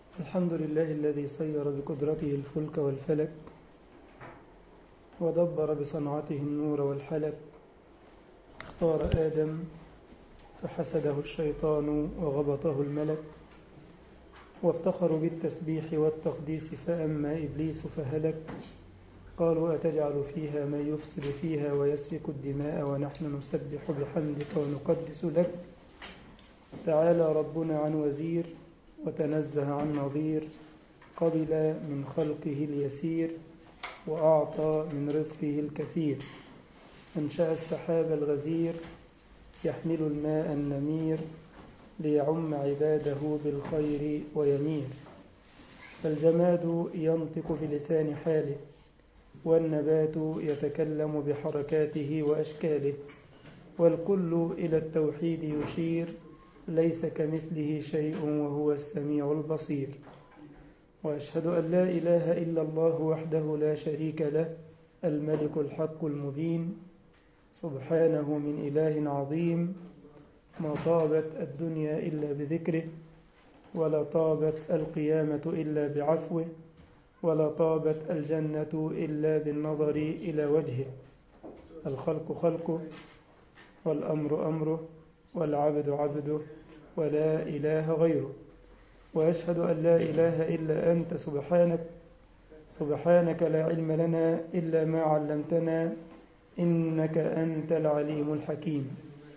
الحمد لله الذي سير بقدرته الفلك والفلك ودبر بصنعته النور والحلك اختار آدم فحسده الشيطان وغبطه الملك وافتخروا بالتسبيح والتقديس فأما إبليس فهلك قالوا أتجعل فيها من يفسد فيها ويسفك الدماء ونحن نسبح بحمدك ونقدس لك تعالى ربنا عن وزير وتنزه عن نظير قبل من خلقه اليسير وأعطى من رزقه الكثير أنشأ السحاب الغزير يحمل الماء النمير ليعم عباده بالخير ويمير فالجماد ينطق بلسان حاله والنبات يتكلم بحركاته وأشكاله والكل إلى التوحيد يشير ليس كمثله شيء وهو السميع البصير وأشهد أن لا إله إلا الله وحده لا شريك له الملك الحق المبين سبحانه من إله عظيم ما طابت الدنيا إلا بذكره ولا طابت القيامة إلا بعفوه ولا طابت الجنة إلا بالنظر إلى وجهه الخلق خلقه والأمر أمره والعبد عبده ولا إله غيره وأشهد أن لا إله إلا أنت سبحانك سبحانك لا علم لنا إلا ما علمتنا إنك أنت العليم الحكيم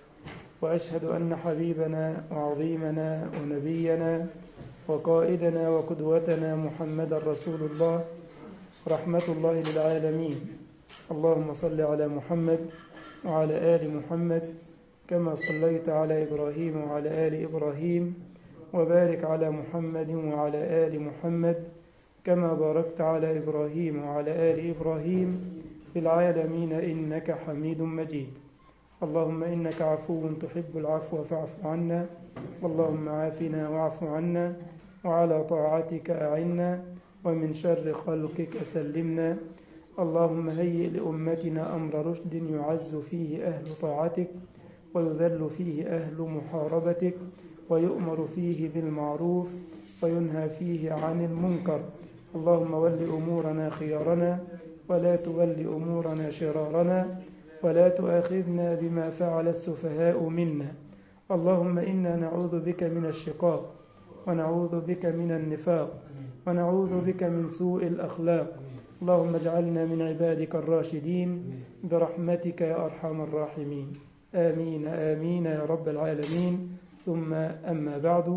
وأشهد أن حبيبنا وعظيمنا ونبينا وقائدنا وقدوتنا محمد رسول الله رحمة الله للعالمين اللهم صل على محمد وعلى آل محمد كما صليت على إبراهيم وعلى آل إبراهيم وبارك على محمد وعلى آل محمد كما باركت على إبراهيم وعلى آل إبراهيم في العالمين إنك حميد مجيد اللهم إنك عفو تحب العفو فاعف عنا اللهم عافنا واعف عنا وعلى طاعتك أعنا ومن شر خلقك سلمنا اللهم هيئ لأمتنا أمر رشد يعز فيه أهل طاعتك ويذل فيه أهل محاربتك ويؤمر فيه بالمعروف وينهى فيه عن المنكر اللهم ول أمورنا خيارنا ولا تول أمورنا شرارنا ولا تؤاخذنا بما فعل السفهاء منا اللهم إنا نعوذ بك من الشقاق ونعوذ بك من النفاق ونعوذ بك من سوء الأخلاق اللهم اجعلنا من عبادك الراشدين برحمتك يا أرحم الراحمين آمين آمين يا رب العالمين ثم أما بعد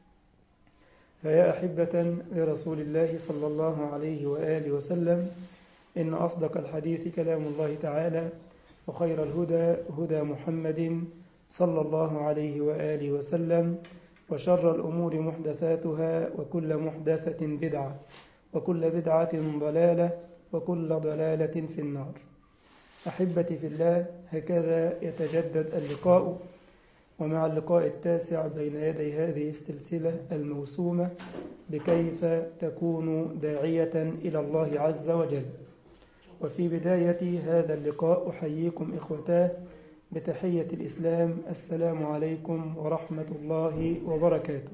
فيا أحبة لرسول الله صلى الله عليه وآله وسلم إن أصدق الحديث كلام الله تعالى وخير الهدى هدى محمد صلى الله عليه وآله وسلم وشر الأمور محدثاتها وكل محدثة بدعة وكل بدعة ضلالة وكل ضلالة في النار أحبتي في الله هكذا يتجدد اللقاء ومع اللقاء التاسع بين يدي هذه السلسلة الموسومة بكيف تكون داعية إلى الله عز وجل وفي بداية هذا اللقاء أحييكم إخوتاه بتحية الإسلام السلام عليكم ورحمة الله وبركاته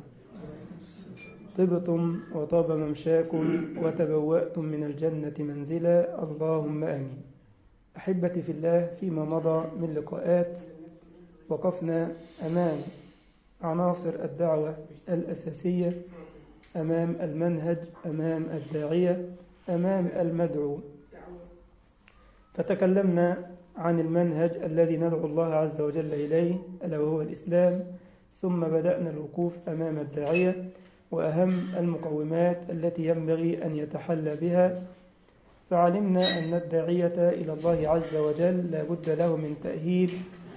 طبتم وطاب ممشاكم وتبوأتم من الجنة منزلا اللهم آمين أحبتي في الله فيما مضى من لقاءات وقفنا أمام عناصر الدعوة الأساسية أمام المنهج أمام الداعية أمام المدعو فتكلمنا عن المنهج الذي ندعو الله عز وجل إليه ألا وهو الإسلام ثم بدأنا الوقوف أمام الداعية وأهم المقومات التي ينبغي أن يتحلى بها فعلمنا أن الداعية إلى الله عز وجل لا بد له من تأهيل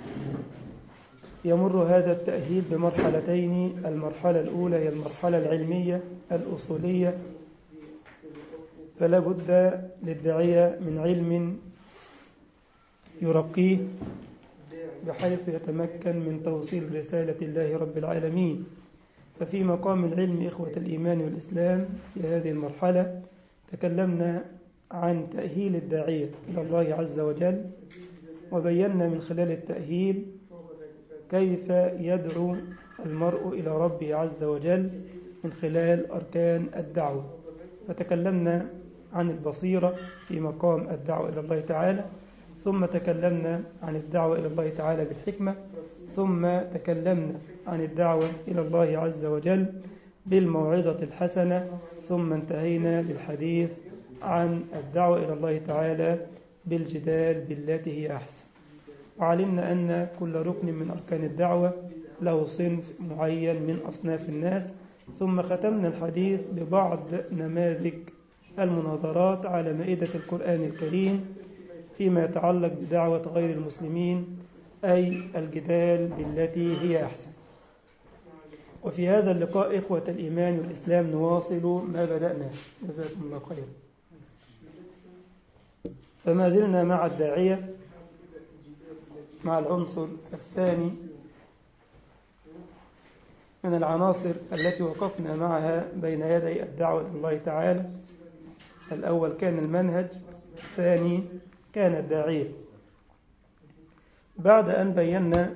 يمر هذا التأهيل بمرحلتين المرحلة الأولى هي المرحلة العلمية الأصولية فلا بد للداعية من علم يرقيه بحيث يتمكن من توصيل رسالة الله رب العالمين ففي مقام العلم إخوة الإيمان والإسلام في هذه المرحلة تكلمنا عن تأهيل الداعية إلى الله عز وجل وبينا من خلال التأهيل كيف يدعو المرء إلى ربه عز وجل من خلال أركان الدعوة فتكلمنا عن البصيرة في مقام الدعوة إلى الله تعالى ثم تكلمنا عن الدعوة إلى الله تعالى بالحكمة ثم تكلمنا عن الدعوة إلى الله عز وجل بالموعظة الحسنة ثم انتهينا بالحديث عن الدعوة إلى الله تعالى بالجدال بالتي هي أحسن وعلمنا أن كل ركن من أركان الدعوة له صنف معين من أصناف الناس ثم ختمنا الحديث ببعض نماذج المناظرات على مائدة القرآن الكريم فيما يتعلق بدعوة غير المسلمين أي الجدال بالتي هي أحسن وفي هذا اللقاء إخوة الإيمان والإسلام نواصل ما بدأنا جزاكم الله خيرا فما زلنا مع الداعية مع العنصر الثاني من العناصر التي وقفنا معها بين يدي الدعوة إلى الله تعالى الأول كان المنهج الثاني كان الداعية بعد أن بينا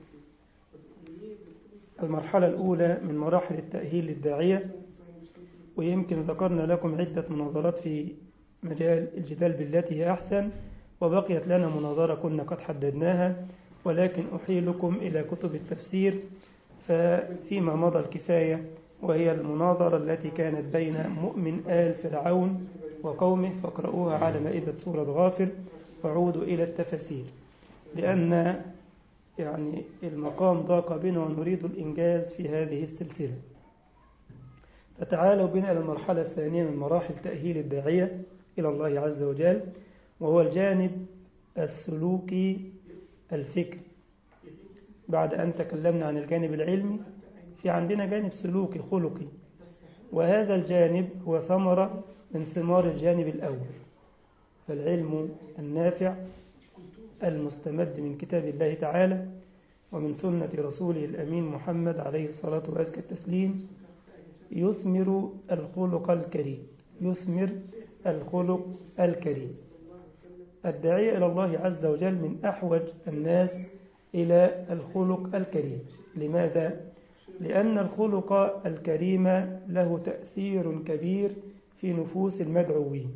المرحلة الأولى من مراحل التأهيل للداعية ويمكن ذكرنا لكم عدة مناظرات في مجال الجدال بالتي هي أحسن وبقيت لنا مناظرة كنا قد حددناها ولكن أحيلكم إلى كتب التفسير ففيما مضى الكفاية وهي المناظرة التي كانت بين مؤمن آل فرعون وقومه فاقرؤوها على مائدة سورة غافر وعودوا إلى التفاسير لأن يعني المقام ضاق بنا ونريد الإنجاز في هذه السلسلة فتعالوا بنا إلى المرحلة الثانية من مراحل تأهيل الداعية إلى الله عز وجل وهو الجانب السلوكي الفكري بعد أن تكلمنا عن الجانب العلمي في عندنا جانب سلوكي خلقي وهذا الجانب هو ثمرة من ثمار الجانب الأول فالعلم النافع المستمد من كتاب الله تعالى ومن سنة رسوله الأمين محمد عليه الصلاة وأزكى التسليم يثمر الخلق الكريم يثمر الخلق الكريم الداعية إلى الله عز وجل من أحوج الناس إلى الخلق الكريم لماذا؟ لأن الخلق الكريم له تأثير كبير في نفوس المدعوين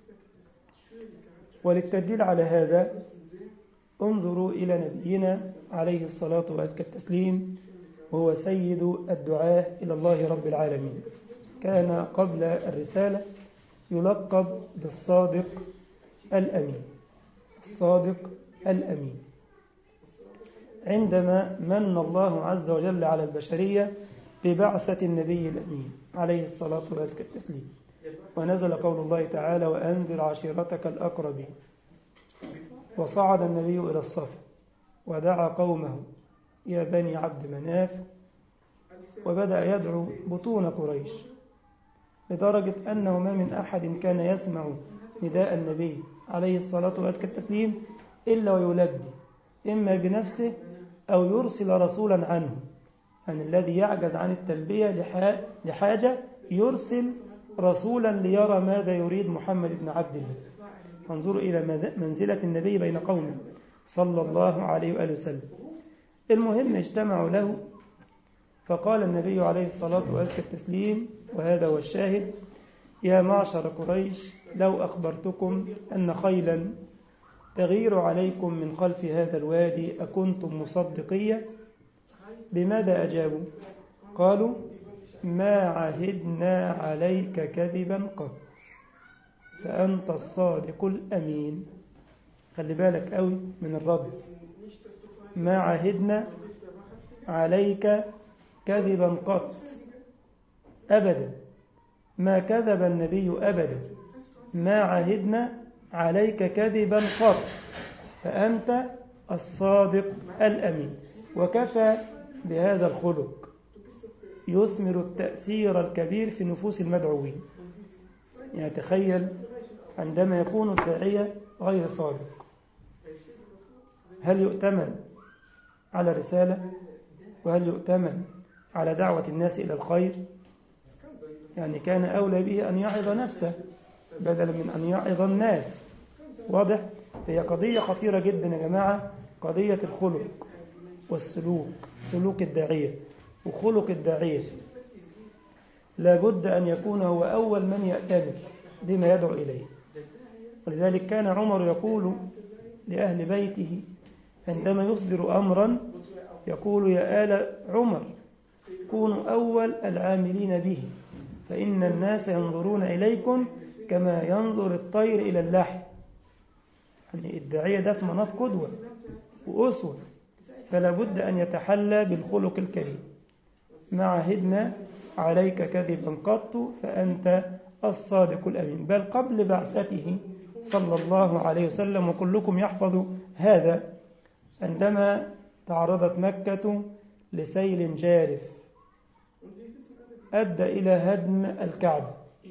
وللتدليل على هذا انظروا إلى نبينا عليه الصلاة وأزكى التسليم وهو سيد الدعاة إلى الله رب العالمين كان قبل الرسالة يلقب بالصادق الأمين الصادق الأمين عندما من الله عز وجل على البشرية ببعثة النبي الأمين عليه الصلاة وأزكى التسليم ونزل قول الله تعالى وأنذر عشيرتك الأقربين وصعد النبي إلى الصف ودعا قومه يا بني عبد مناف وبدأ يدعو بطون قريش لدرجة أنه ما من أحد كان يسمع نداء النبي عليه الصلاة وأزكى التسليم إلا ويلبي إما بنفسه أو يرسل رسولا عنه أن الذي يعجز عن التلبية لحاجة يرسل رسولا ليرى ماذا يريد محمد بن عبد الله انظروا إلى منزلة النبي بين قومه صلى الله عليه وآله وسلم المهم اجتمعوا له فقال النبي عليه الصلاة وأزكى التسليم وهذا هو الشاهد يا معشر قريش لو أخبرتكم أن خيلا تغير عليكم من خلف هذا الوادي أكنتم مصدقية بماذا أجابوا قالوا ما عهدنا عليك كذبا قط فأنت الصادق الأمين خلي بالك قوي من الرد ما عهدنا عليك كذبا قط أبدا ما كذب النبي أبدا ما عهدنا عليك كذبا قط فأنت الصادق الأمين وكفى بهذا الخلق يثمر التأثير الكبير في نفوس المدعوين يعني تخيل عندما يكون الداعية غير صادق هل يؤتمن على رسالة وهل يؤتمن على دعوة الناس إلى الخير يعني كان أولى به أن يعظ نفسه بدلا من أن يعظ الناس واضح هي قضية خطيرة جدا يا جماعة قضية الخلق والسلوك سلوك الداعية وخلق الداعية لابد أن يكون هو أول من يأتمر بما يدعو إليه ولذلك كان عمر يقول لأهل بيته عندما يصدر أمرا يقول يا آل عمر كونوا أول العاملين به فإن الناس ينظرون إليكم كما ينظر الطير إلى اللحم يعني الداعية ده في مناط قدوة وأسوة فلا بد أن يتحلى بالخلق الكريم ما عهدنا عليك كذبا قط فأنت الصادق الأمين بل قبل بعثته صلى الله عليه وسلم وكلكم يحفظ هذا عندما تعرضت مكة لسيل جارف أدى إلى هدم الكعبة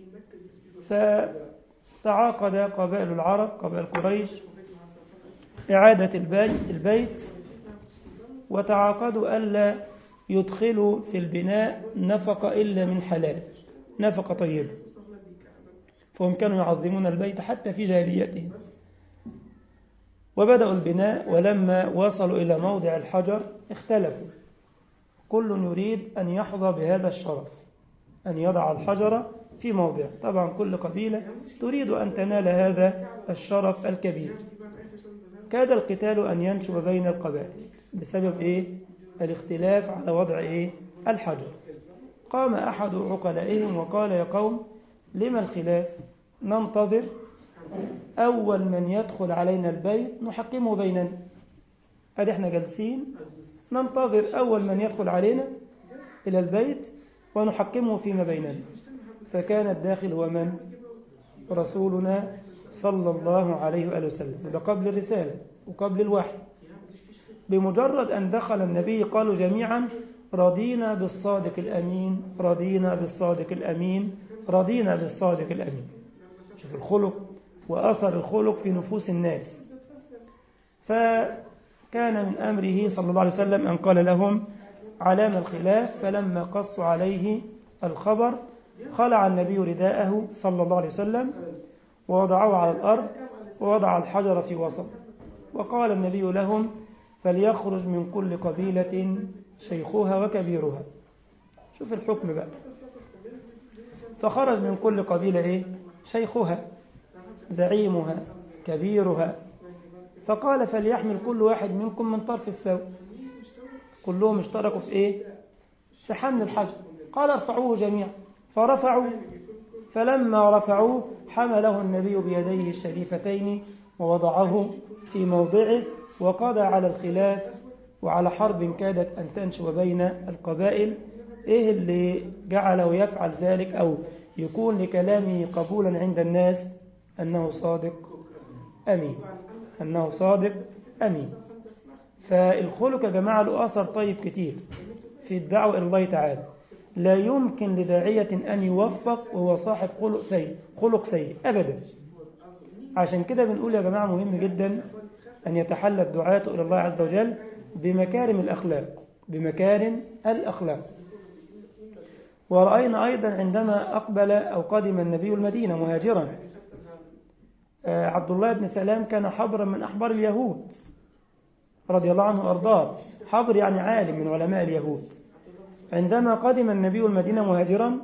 فتعاقد قبائل العرب قبائل قريش إعادة البيت وتعاقدوا ألا يدخلوا في البناء نفقة إلا من حلال نفقة طيبة فهم كانوا يعظمون البيت حتى في جاهليتهم وبدأوا البناء ولما وصلوا إلى موضع الحجر اختلفوا كل يريد أن يحظى بهذا الشرف أن يضع الحجر في موضع طبعا كل قبيلة تريد أن تنال هذا الشرف الكبير كاد القتال أن ينشب بين القبائل بسبب إيه؟ الاختلاف على وضع إيه؟ الحجر قام أحد عقلائهم وقال يا قوم لما الخلاف ننتظر أول من يدخل علينا البيت نحكمه بيننا هل احنا جالسين ننتظر أول من يدخل علينا إلى البيت ونحكمه فيما بيننا فكان الداخل هو من رسولنا صلى الله عليه وآله وسلم ده قبل الرسالة وقبل الوحي بمجرد أن دخل النبي قالوا جميعا رضينا بالصادق الأمين رضينا بالصادق الأمين رضينا بالصادق الأمين شوف الخلق وأثر الخلق في نفوس الناس فكان من أمره صلى الله عليه وسلم أن قال لهم علام الخلاف فلما قصوا عليه الخبر خلع النبي رداءه صلى الله عليه وسلم ووضعه على الأرض ووضع الحجر في وسط وقال النبي لهم فليخرج من كل قبيلة شيخها وكبيرها شوف الحكم بقى فخرج من كل قبيلة إيه؟ شيخها زعيمها كبيرها فقال فليحمل كل واحد منكم من طرف الثوب كلهم اشتركوا في إيه؟ في حمل الحجر قال ارفعوه جميعا فرفعوا فلما رفعوه حمله النبي بيديه الشريفتين ووضعه في موضعه وقضى على الخلاف وعلى حرب كادت أن تنشو بين القبائل إيه اللي جعله يفعل ذلك أو يكون لكلامه قبولا عند الناس أنه صادق أمين أنه صادق أمين فالخلق يا جماعة له أثر طيب كتير في الدعوة إلى الله تعالى لا يمكن لداعية أن يوفق وهو صاحب خلق سيء خلق سيء أبدا عشان كده بنقول يا جماعة مهم جدا أن يتحلى الدعاة إلى الله عز وجل بمكارم الأخلاق بمكارم الأخلاق ورأينا أيضا عندما أقبل أو قدم النبي المدينة مهاجرا عبد الله بن سلام كان حبرا من أحبار اليهود رضي الله عنه وأرضاه حبر يعني عالم من علماء اليهود عندما قدم النبي المدينة مهاجرا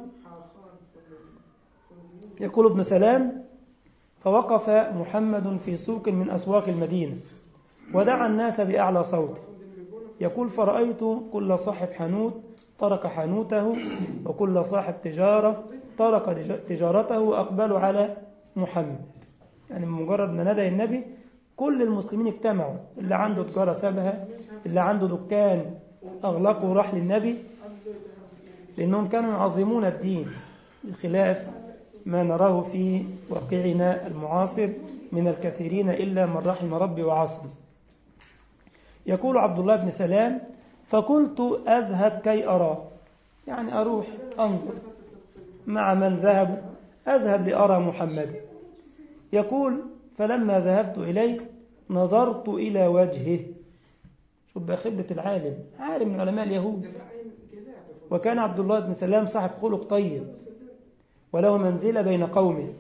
يقول ابن سلام فوقف محمد في سوق من أسواق المدينة ودعا الناس بأعلى صوت يقول فرأيت كل صاحب حانوت ترك حانوته وكل صاحب تجارة ترك تجارته وأقبلوا على محمد يعني مجرد ما ندى النبي كل المسلمين اجتمعوا اللي عنده تجارة سابها اللي عنده دكان أغلقه راح للنبي لأنهم كانوا يعظمون الدين بخلاف ما نراه في واقعنا المعاصر من الكثيرين إلا من رحم ربي وعصم يقول عبد الله بن سلام فقلت أذهب كي أرى يعني أروح أنظر مع من ذهب أذهب لأرى محمد يقول فلما ذهبت إليه نظرت إلى وجهه شوف بقى خبرة العالم عالم من علماء اليهود وكان عبد الله بن سلام صاحب خلق طيب وله منزلة بين قومه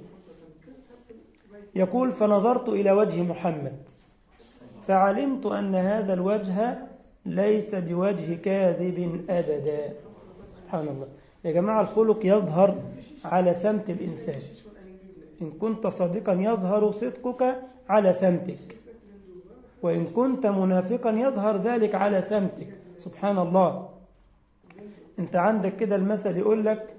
يقول فنظرت إلى وجه محمد فعلمت أن هذا الوجه ليس بوجه كاذب أبدا سبحان الله يا جماعة الخلق يظهر على سمت الإنسان إن كنت صادقا يظهر صدقك على سمتك وإن كنت منافقا يظهر ذلك على سمتك سبحان الله انت عندك كده المثل يقول لك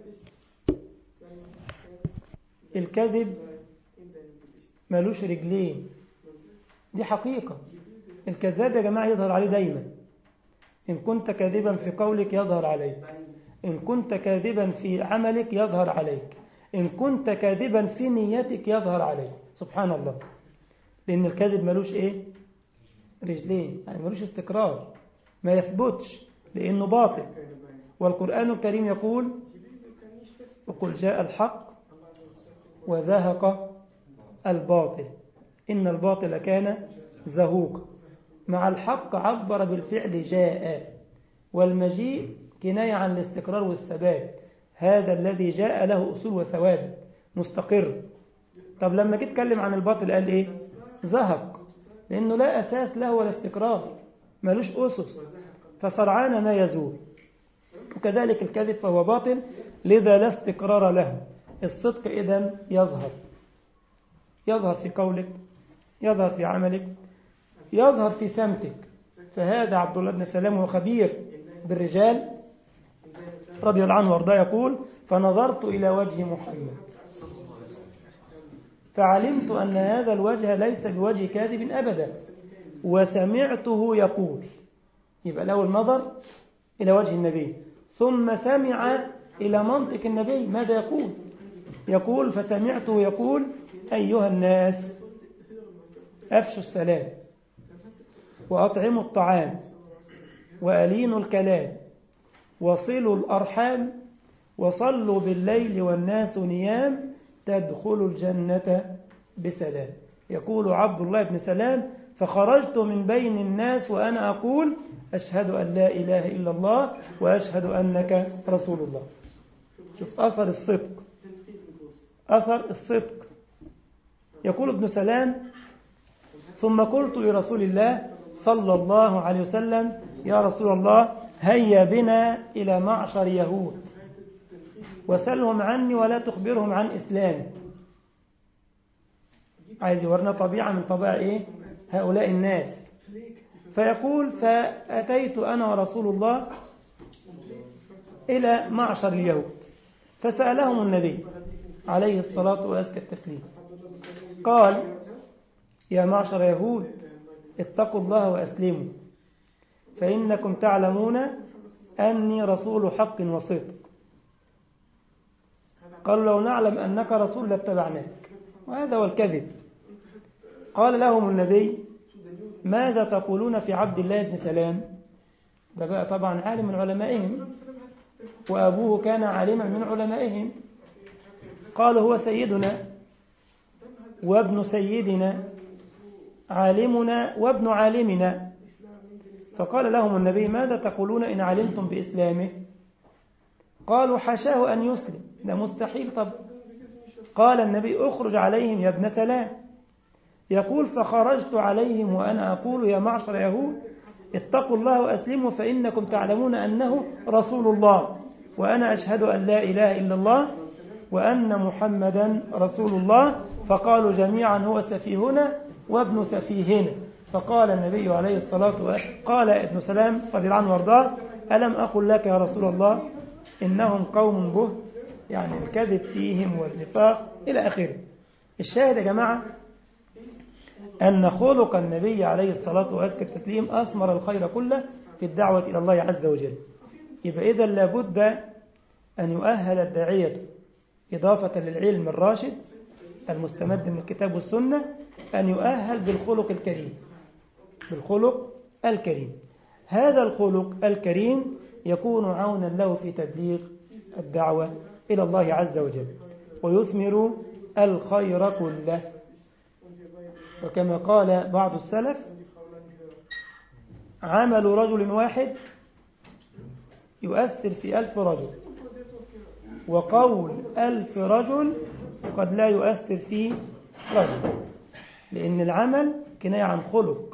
الكذب ملوش رجلين دي حقيقة الكذاب يا جماعة يظهر عليه دايما إن كنت كاذبا في قولك يظهر عليك إن كنت كاذبا في عملك يظهر عليك إن كنت كاذبا في نيتك يظهر عليك سبحان الله لأن الكذب ملوش إيه رجلين يعني ملوش استقرار ما يثبتش لأنه باطل والقرآن الكريم يقول وقل جاء الحق وزهق الباطل إن الباطل كان زهوقا مع الحق عبر بالفعل جاء والمجيء كناية عن الاستقرار والثبات هذا الذي جاء له أصول وثوابت مستقر طب لما جيت اتكلم عن الباطل قال إيه زهق لأنه لا أساس له ولا استقرار ملوش أسس فسرعان ما يزول وكذلك الكذب فهو باطل لذا لا استقرار له الصدق إذا يظهر يظهر في قولك يظهر في عملك يظهر في سمتك فهذا عبد الله بن سلام هو خبير بالرجال رضي الله عنه وارضاه يقول فنظرت إلى وجه محمد فعلمت أن هذا الوجه ليس بوجه كاذب أبدا وسمعته يقول يبقى له النظر إلى وجه النبي ثم سمع إلى منطق النبي ماذا يقول يقول فسمعته يقول أيها الناس أفشوا السلام وأطعموا الطعام وألينوا الكلام وصلوا الأرحام وصلوا بالليل والناس نيام تدخلوا الجنة بسلام يقول عبد الله بن سلام فخرجت من بين الناس وأنا أقول أشهد أن لا إله إلا الله وأشهد أنك رسول الله شوف أثر الصدق أثر الصدق يقول ابن سلام ثم قلت لرسول الله صلى الله عليه وسلم يا رسول الله هيا بنا إلى معشر يهود وسلهم عني ولا تخبرهم عن إسلامي عايز يورنا طبيعة من طبيعة إيه هؤلاء الناس فيقول فأتيت أنا ورسول الله إلى معشر اليهود فسألهم النبي عليه الصلاة وأزكى التسليم قال يا معشر يهود اتقوا الله وأسلموا فإنكم تعلمون أني رسول حق وصدق قالوا لو نعلم أنك رسول لاتبعناك وهذا هو الكذب قال لهم النبي ماذا تقولون في عبد الله بن سلام ده بقى طبعا عالم من علمائهم وأبوه كان عالما من علمائهم قال هو سيدنا وابن سيدنا عالمنا وابن عالمنا فقال لهم النبي ماذا تقولون إن علمتم بإسلامه قالوا حاشاه أن يسلم ده مستحيل طب قال النبي اخرج عليهم يا ابن سلام يقول فخرجت عليهم وأنا أقول يا معشر يهود اتقوا الله وأسلموا فإنكم تعلمون أنه رسول الله وأنا أشهد أن لا إله إلا الله وأن محمدا رسول الله فقالوا جميعا هو سفيهنا وابن سفيهنا فقال النبي عليه الصلاة والسلام قال ابن سلام رضي الله عنه وارضاه ألم أقل لك يا رسول الله إنهم قوم به يعني الكذب فيهم والنفاق إلى آخره الشاهد يا جماعة أن خلق النبي عليه الصلاة وأزكى التسليم أثمر الخير كله في الدعوة إلى الله عز وجل يبقى إذا لابد أن يؤهل الداعية إضافة للعلم الراشد المستمد من الكتاب والسنة أن يؤهل بالخلق الكريم بالخلق الكريم هذا الخلق الكريم يكون عونا له في تبليغ الدعوة إلى الله عز وجل ويثمر الخير كله وكما قال بعض السلف عمل رجل واحد يؤثر في ألف رجل وقول ألف رجل قد لا يؤثر في رجل لأن العمل كناية عن خلق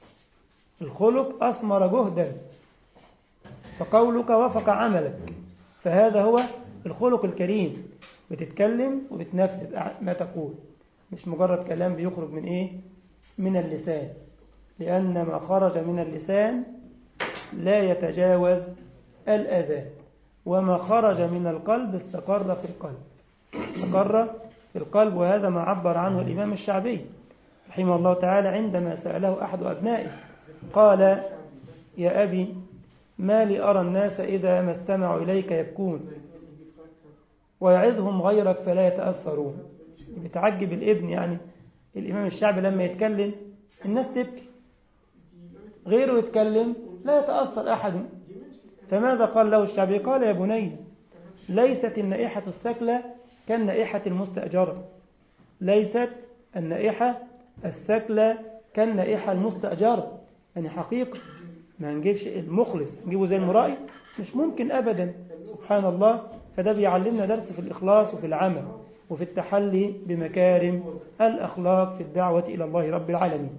الخلق أثمر جهدا فقولك وفق عملك فهذا هو الخلق الكريم بتتكلم وبتنفذ ما تقول مش مجرد كلام بيخرج من إيه من اللسان لأن ما خرج من اللسان لا يتجاوز الأذى وما خرج من القلب استقر في القلب استقر في القلب وهذا ما عبر عنه الإمام الشعبي رحمه الله تعالى عندما سأله أحد أبنائه قال يا أبي ما لي أرى الناس إذا ما استمعوا إليك يبكون ويعظهم غيرك فلا يتأثرون بتعجب الابن يعني الإمام الشعبي لما يتكلم الناس تبكي غيره يتكلم لا يتأثر أحد فماذا قال له الشعبي قال يا بني ليست النائحة السكلة كالنائحة المستأجرة ليست النائحة السكلة كالنائحة المستأجرة يعني حقيقة ما نجيبش المخلص نجيبه زي المرائي مش ممكن أبدا سبحان الله فده بيعلمنا درس في الإخلاص وفي العمل وفي التحلي بمكارم الأخلاق في الدعوة إلى الله رب العالمين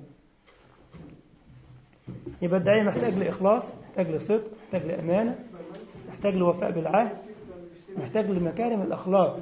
يبقى الداعية محتاج لإخلاص محتاج لصدق محتاج لأمانة محتاج لوفاء بالعهد محتاج لمكارم الأخلاق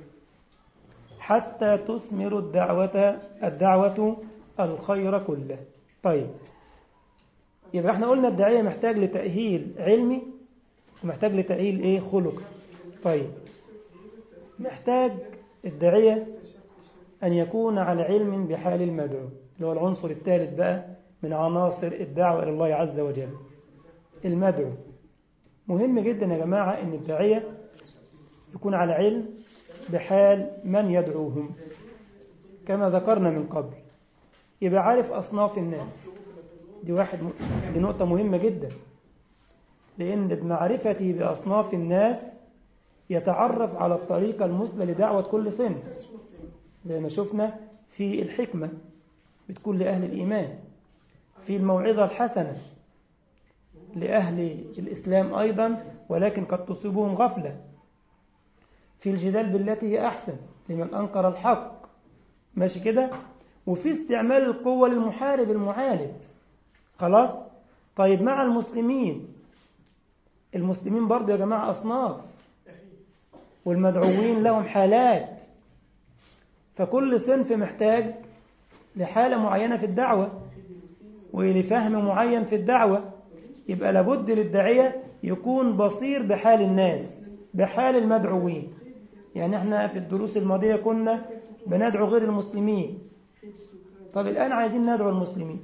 حتى تثمر الدعوة الدعوة الخير كله طيب يبقى احنا قلنا الداعية محتاج لتأهيل علمي ومحتاج لتأهيل ايه خلقي طيب محتاج الداعية أن يكون على علم بحال المدعو اللي هو العنصر الثالث بقى من عناصر الدعوة إلى الله عز وجل المدعو مهم جدا يا جماعة أن الداعية يكون على علم بحال من يدعوهم كما ذكرنا من قبل يبقى عارف أصناف الناس دي واحد م... دي نقطة مهمة جدا لأن بمعرفته بأصناف الناس يتعرف على الطريقة المثلى لدعوة كل صنف زي ما شفنا في الحكمة بتكون لأهل الإيمان في الموعظة الحسنة لأهل الإسلام أيضا ولكن قد تصيبهم غفلة في الجدال بالتي هي أحسن لمن أنكر الحق ماشي كده وفي استعمال القوة للمحارب المعاند خلاص طيب مع المسلمين المسلمين برضو يا جماعة أصناف والمدعوين لهم حالات فكل صنف محتاج لحالة معينة في الدعوة ولفهم معين في الدعوة يبقى لابد للداعية يكون بصير بحال الناس بحال المدعوين يعني احنا في الدروس الماضية كنا بندعو غير المسلمين طب الآن عايزين ندعو المسلمين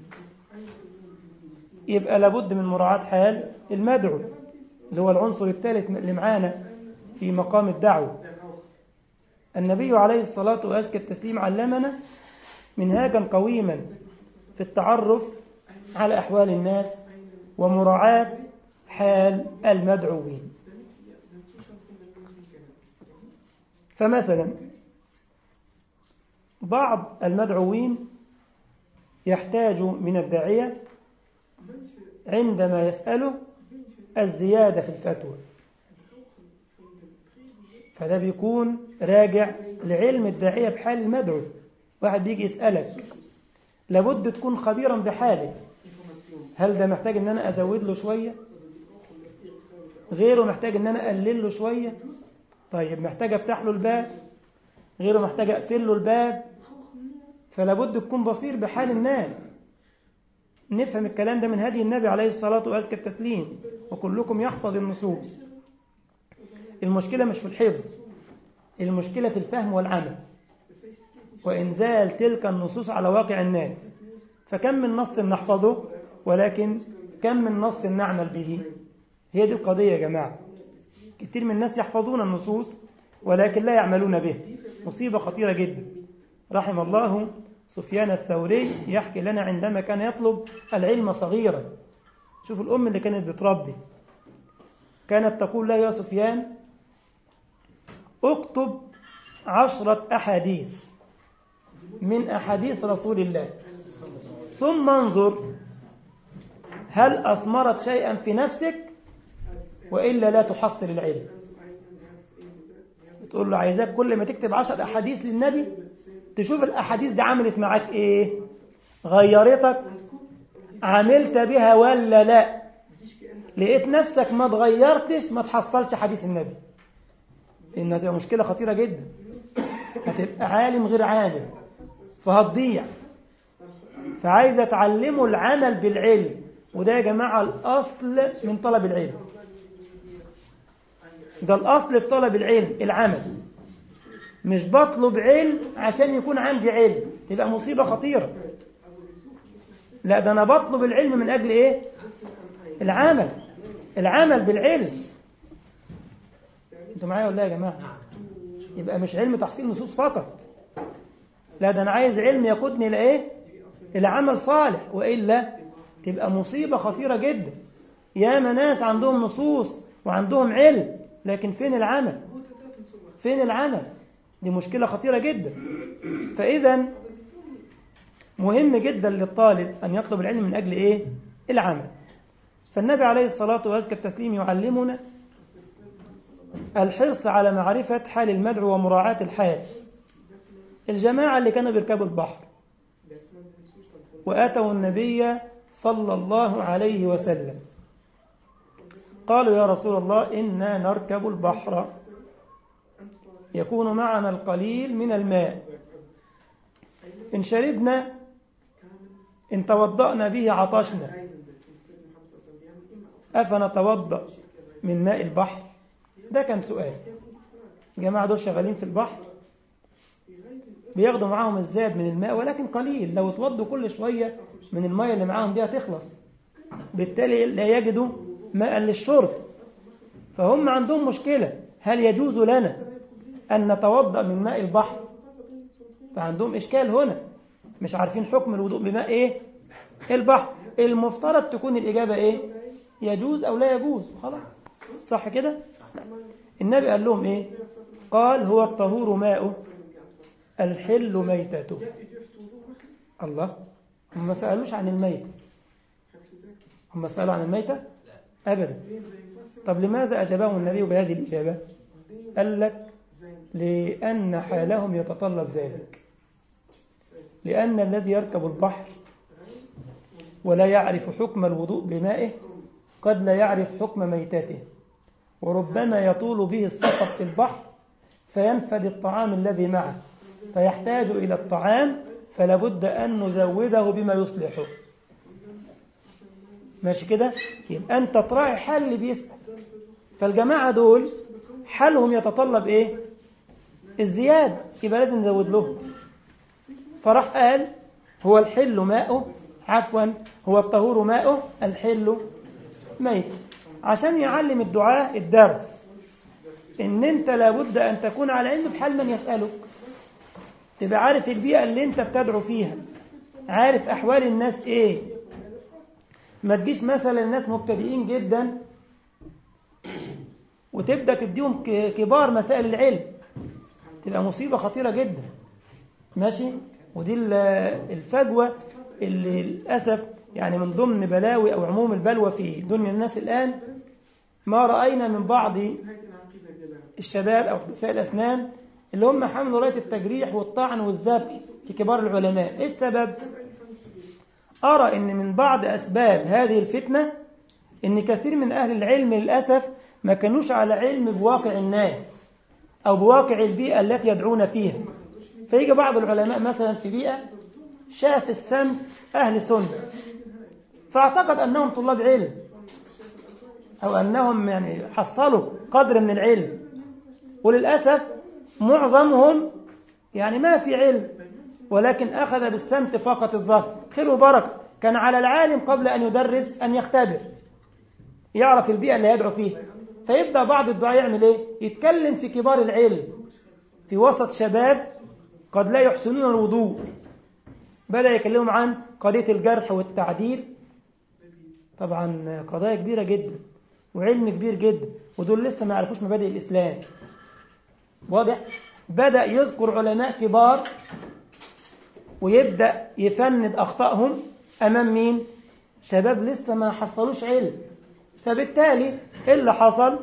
يبقى لابد من مراعاة حال المدعو اللي هو العنصر الثالث اللي معانا في مقام الدعوة النبي عليه الصلاة وأزكى التسليم علمنا منهاجا قويما في التعرف على أحوال الناس ومراعاة حال المدعوين فمثلا بعض المدعوين يحتاج من الداعية عندما يسأله الزيادة في الفتوى فده بيكون راجع لعلم الداعية بحال المدعو واحد بيجي يسألك لابد تكون خبيرا بحاله هل ده محتاج ان انا ازود له شوية غيره محتاج ان انا اقلل له شوية طيب محتاج افتح له الباب غيره محتاج اقفل له الباب فلابد تكون بصير بحال الناس نفهم الكلام ده من هدي النبي عليه الصلاة وأزكى التسليم وكلكم يحفظ النصوص المشكلة مش في الحفظ المشكلة في الفهم والعمل وإنزال تلك النصوص على واقع الناس فكم من نص نحفظه ولكن كم من نص نعمل به هي دي القضية يا جماعة كثير من الناس يحفظون النصوص ولكن لا يعملون به مصيبة خطيرة جدا رحم الله سفيان الثوري يحكي لنا عندما كان يطلب العلم صغيرا شوف الأم اللي كانت بتربي كانت تقول له يا سفيان اكتب عشرة أحاديث من أحاديث رسول الله ثم انظر هل أثمرت شيئا في نفسك وإلا لا تحصل العلم تقول له عايزاك كل ما تكتب عشر أحاديث للنبي تشوف الأحاديث دي عملت معاك إيه غيرتك عملت بها ولا لا لقيت نفسك ما تغيرتش ما تحصلش حديث النبي لأنها تبقى مشكلة خطيرة جدا هتبقى عالم غير عالم فهتضيع فعايز تعلمه العمل بالعلم وده يا جماعة الأصل من طلب العلم ده الأصل في طلب العلم العمل مش بطلب علم عشان يكون عندي علم تبقى مصيبة خطيرة لا ده أنا بطلب العلم من أجل إيه العمل العمل بالعلم انتوا معايا ولا يا جماعة يبقى مش علم تحصيل نصوص فقط لا ده أنا عايز علم يقودني إلى إيه إلى عمل صالح وإلا تبقى مصيبة خطيرة جدا يا ناس عندهم نصوص وعندهم علم لكن فين العمل فين العمل دي مشكلة خطيرة جدا فإذا مهم جدا للطالب أن يطلب العلم من أجل إيه العمل فالنبي عليه الصلاة وأزكى التسليم يعلمنا الحرص على معرفة حال المدعو ومراعاة الحال الجماعة اللي كانوا بيركبوا البحر وآتوا النبي صلى الله عليه وسلم قالوا يا رسول الله إنا نركب البحر يكون معنا القليل من الماء إن شربنا إن توضأنا به عطشنا أفنتوضأ من ماء البحر ده كان سؤال جماعة دول شغالين في البحر بياخدوا معاهم الزاد من الماء ولكن قليل لو اتوضوا كل شوية من الماء اللي معاهم دي هتخلص بالتالي لا يجدوا ماء للشرب فهم عندهم مشكلة هل يجوز لنا أن نتوضأ من ماء البحر فعندهم إشكال هنا مش عارفين حكم الوضوء بماء إيه البحر المفترض تكون الإجابة إيه يجوز أو لا يجوز خلاص صح كده النبي قال لهم إيه قال هو الطهور ماءه الحل ميتته الله هم ما سألوش عن الميت هم سألوا عن الميتة أبدا طب لماذا أجابهم النبي بهذه الإجابة قال لك لأن حالهم يتطلب ذلك لأن الذي يركب البحر ولا يعرف حكم الوضوء بمائه قد لا يعرف حكم ميتته وربما يطول به السفر في البحر فينفد الطعام الذي معه فيحتاج إلى الطعام فلا بد أن نزوده بما يصلحه ماشي كده يبقى أنت تراعي حال اللي بيسأل فالجماعة دول حالهم يتطلب إيه الزيادة يبقى لازم نزود لهم فراح قال هو الحل ماءه عفوا هو الطهور ماءه الحل ميت عشان يعلم الدعاء الدرس ان انت لابد ان تكون على علم بحال من يسألك تبقى عارف البيئة اللي انت بتدعو فيها عارف احوال الناس ايه ما تجيش مثلا الناس مبتدئين جدا وتبدأ تديهم كبار مسائل العلم تبقى مصيبة خطيرة جدا ماشي ودي الفجوة اللي للأسف يعني من ضمن بلاوي أو عموم البلوى في دنيا الناس الآن ما رأينا من بعض الشباب أو حدثاء الأسنان اللي هم حملوا راية التجريح والطعن والذبح في كبار العلماء إيه السبب؟ أرى أن من بعض أسباب هذه الفتنة أن كثير من أهل العلم للأسف ما كانوش على علم بواقع الناس أو بواقع البيئة التي يدعون فيها فيجي بعض العلماء مثلا في بيئة شاف السمت أهل سنة فاعتقد أنهم طلاب علم أو أنهم يعني حصلوا قدر من العلم وللأسف معظمهم يعني ما في علم ولكن أخذ بالسمت فقط الظهر خير وبركة كان على العالم قبل أن يدرس أن يختبر يعرف البيئة اللي يدعو فيها فيبدأ بعض الدعاء يعمل إيه يتكلم في كبار العلم في وسط شباب قد لا يحسنون الوضوء بدأ يكلمهم عن قضية الجرح والتعديل طبعا قضايا كبيرة جدا وعلم كبير جدا ودول لسه ما يعرفوش مبادئ الإسلام واضح بدأ يذكر علماء كبار ويبدأ يفند أخطائهم أمام مين شباب لسه ما حصلوش علم فبالتالي إيه اللي حصل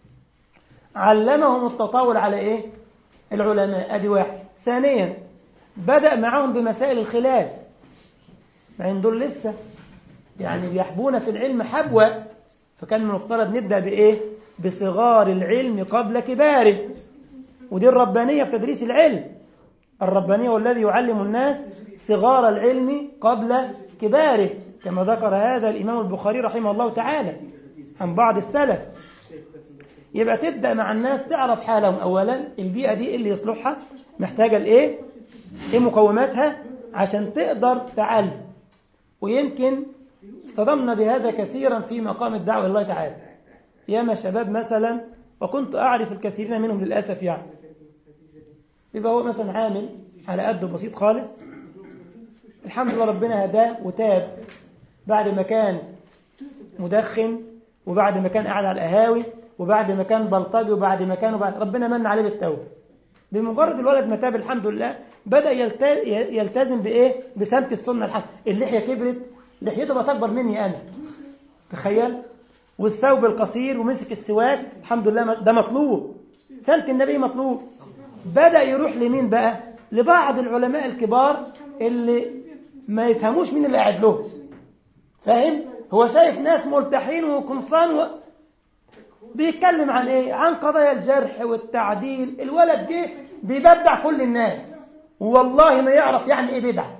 علمهم التطاول على إيه العلماء أدي واحد ثانيا بدأ معهم بمسائل الخلاف مع ان دول لسه يعني بيحبون في العلم حبوة فكان من المفترض نبدأ بإيه بصغار العلم قبل كباره ودي الربانية في تدريس العلم الربانية والذي يعلم الناس صغار العلم قبل كباره كما ذكر هذا الإمام البخاري رحمه الله تعالى عن بعض السلف يبقى تبدأ مع الناس تعرف حالهم أولا البيئة دي اللي يصلحها محتاجة لإيه إيه مقوماتها عشان تقدر تعلم ويمكن اصطدمنا بهذا كثيرا في مقام الدعوة الله تعالى ياما شباب مثلا وكنت أعرف الكثيرين منهم للأسف يعني يبقى هو مثلا عامل على قده بسيط خالص الحمد لله ربنا هداه وتاب بعد ما كان مدخن وبعد ما كان قاعد على القهاوي وبعد ما كان بلطجي وبعد ما كان وبعد ربنا من عليه بالتوبه بمجرد الولد ما تاب الحمد لله بدأ يلتزم بإيه بسمت السنة الحمد اللحية كبرت لحيته بقت أكبر مني أنا تخيل والثوب القصير ومسك السواك الحمد لله ده مطلوب سمت النبي مطلوب بدأ يروح لمين بقى لبعض العلماء الكبار اللي ما يفهموش مين اللي قاعد له فاهم هو شايف ناس مرتاحين وقمصان و... بيتكلم عن ايه عن قضايا الجرح والتعديل الولد جه بيبدع كل الناس والله ما يعرف يعني ايه بدع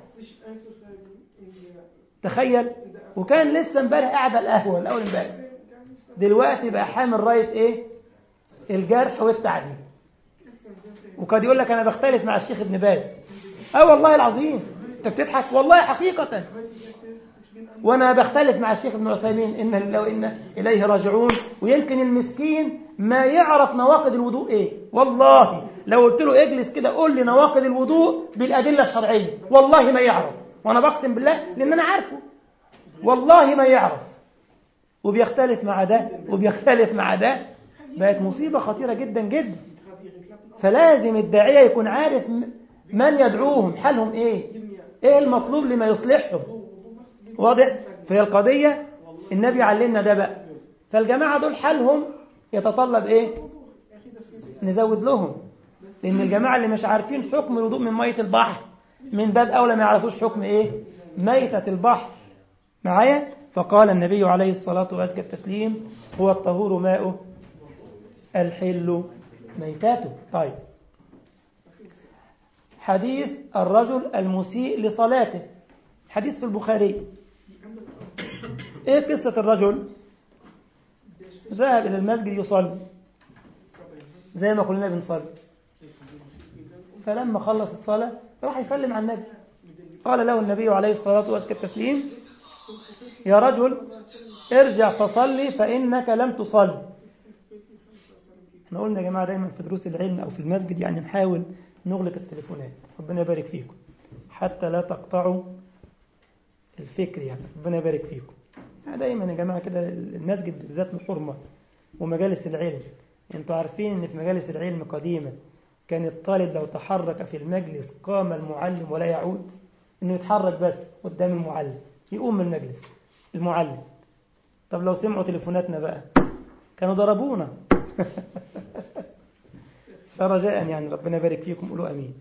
تخيل وكان لسه امبارح قاعد على القهوه الاول امبارح دلوقتي بقى حامل رايه ايه الجرح والتعديل وقد يقول لك انا بختلف مع الشيخ ابن باز اه والله العظيم انت بتضحك والله حقيقه وانا بختلف مع الشيخ ابن عثيمين ان لو ان اليه راجعون ويمكن المسكين ما يعرف نواقض الوضوء ايه والله لو قلت له اجلس كده قول لي نواقض الوضوء بالادله الشرعيه والله ما يعرف وانا بقسم بالله لان انا عارفه والله ما يعرف وبيختلف مع ده وبيختلف مع ده بقت مصيبه خطيره جدا جدا فلازم الداعيه يكون عارف من يدعوهم حالهم ايه ايه المطلوب لما يصلحهم واضح فهي القضية النبي علمنا ده بقى فالجماعة دول حالهم يتطلب ايه نزود لهم لان الجماعة اللي مش عارفين حكم الوضوء من مية البحر من باب اولى ما يعرفوش حكم ايه ميتة البحر معايا فقال النبي عليه الصلاة وأزكى التسليم هو الطهور ماؤه الحل ميتاته طيب حديث الرجل المسيء لصلاته حديث في البخاري ايه قصة الرجل ذهب إلى المسجد يصلي زي ما كلنا بنصلي فلما خلص الصلاة راح يسلم على النبي قال له النبي عليه الصلاة والتسليم يا رجل ارجع فصلي فإنك لم تصلي احنا قلنا يا جماعة دايما في دروس العلم أو في المسجد يعني نحاول نغلق التليفونات ربنا يبارك فيكم حتى لا تقطعوا الفكر يعني ربنا يبارك فيكم دايما يا جماعة كده المسجد بالذات له حرمة ومجالس العلم انتوا عارفين ان في مجالس العلم قديما كان الطالب لو تحرك في المجلس قام المعلم ولا يعود انه يتحرك بس قدام المعلم يقوم من المجلس المعلم طب لو سمعوا تليفوناتنا بقى كانوا ضربونا فرجاء يعني ربنا يبارك فيكم قولوا امين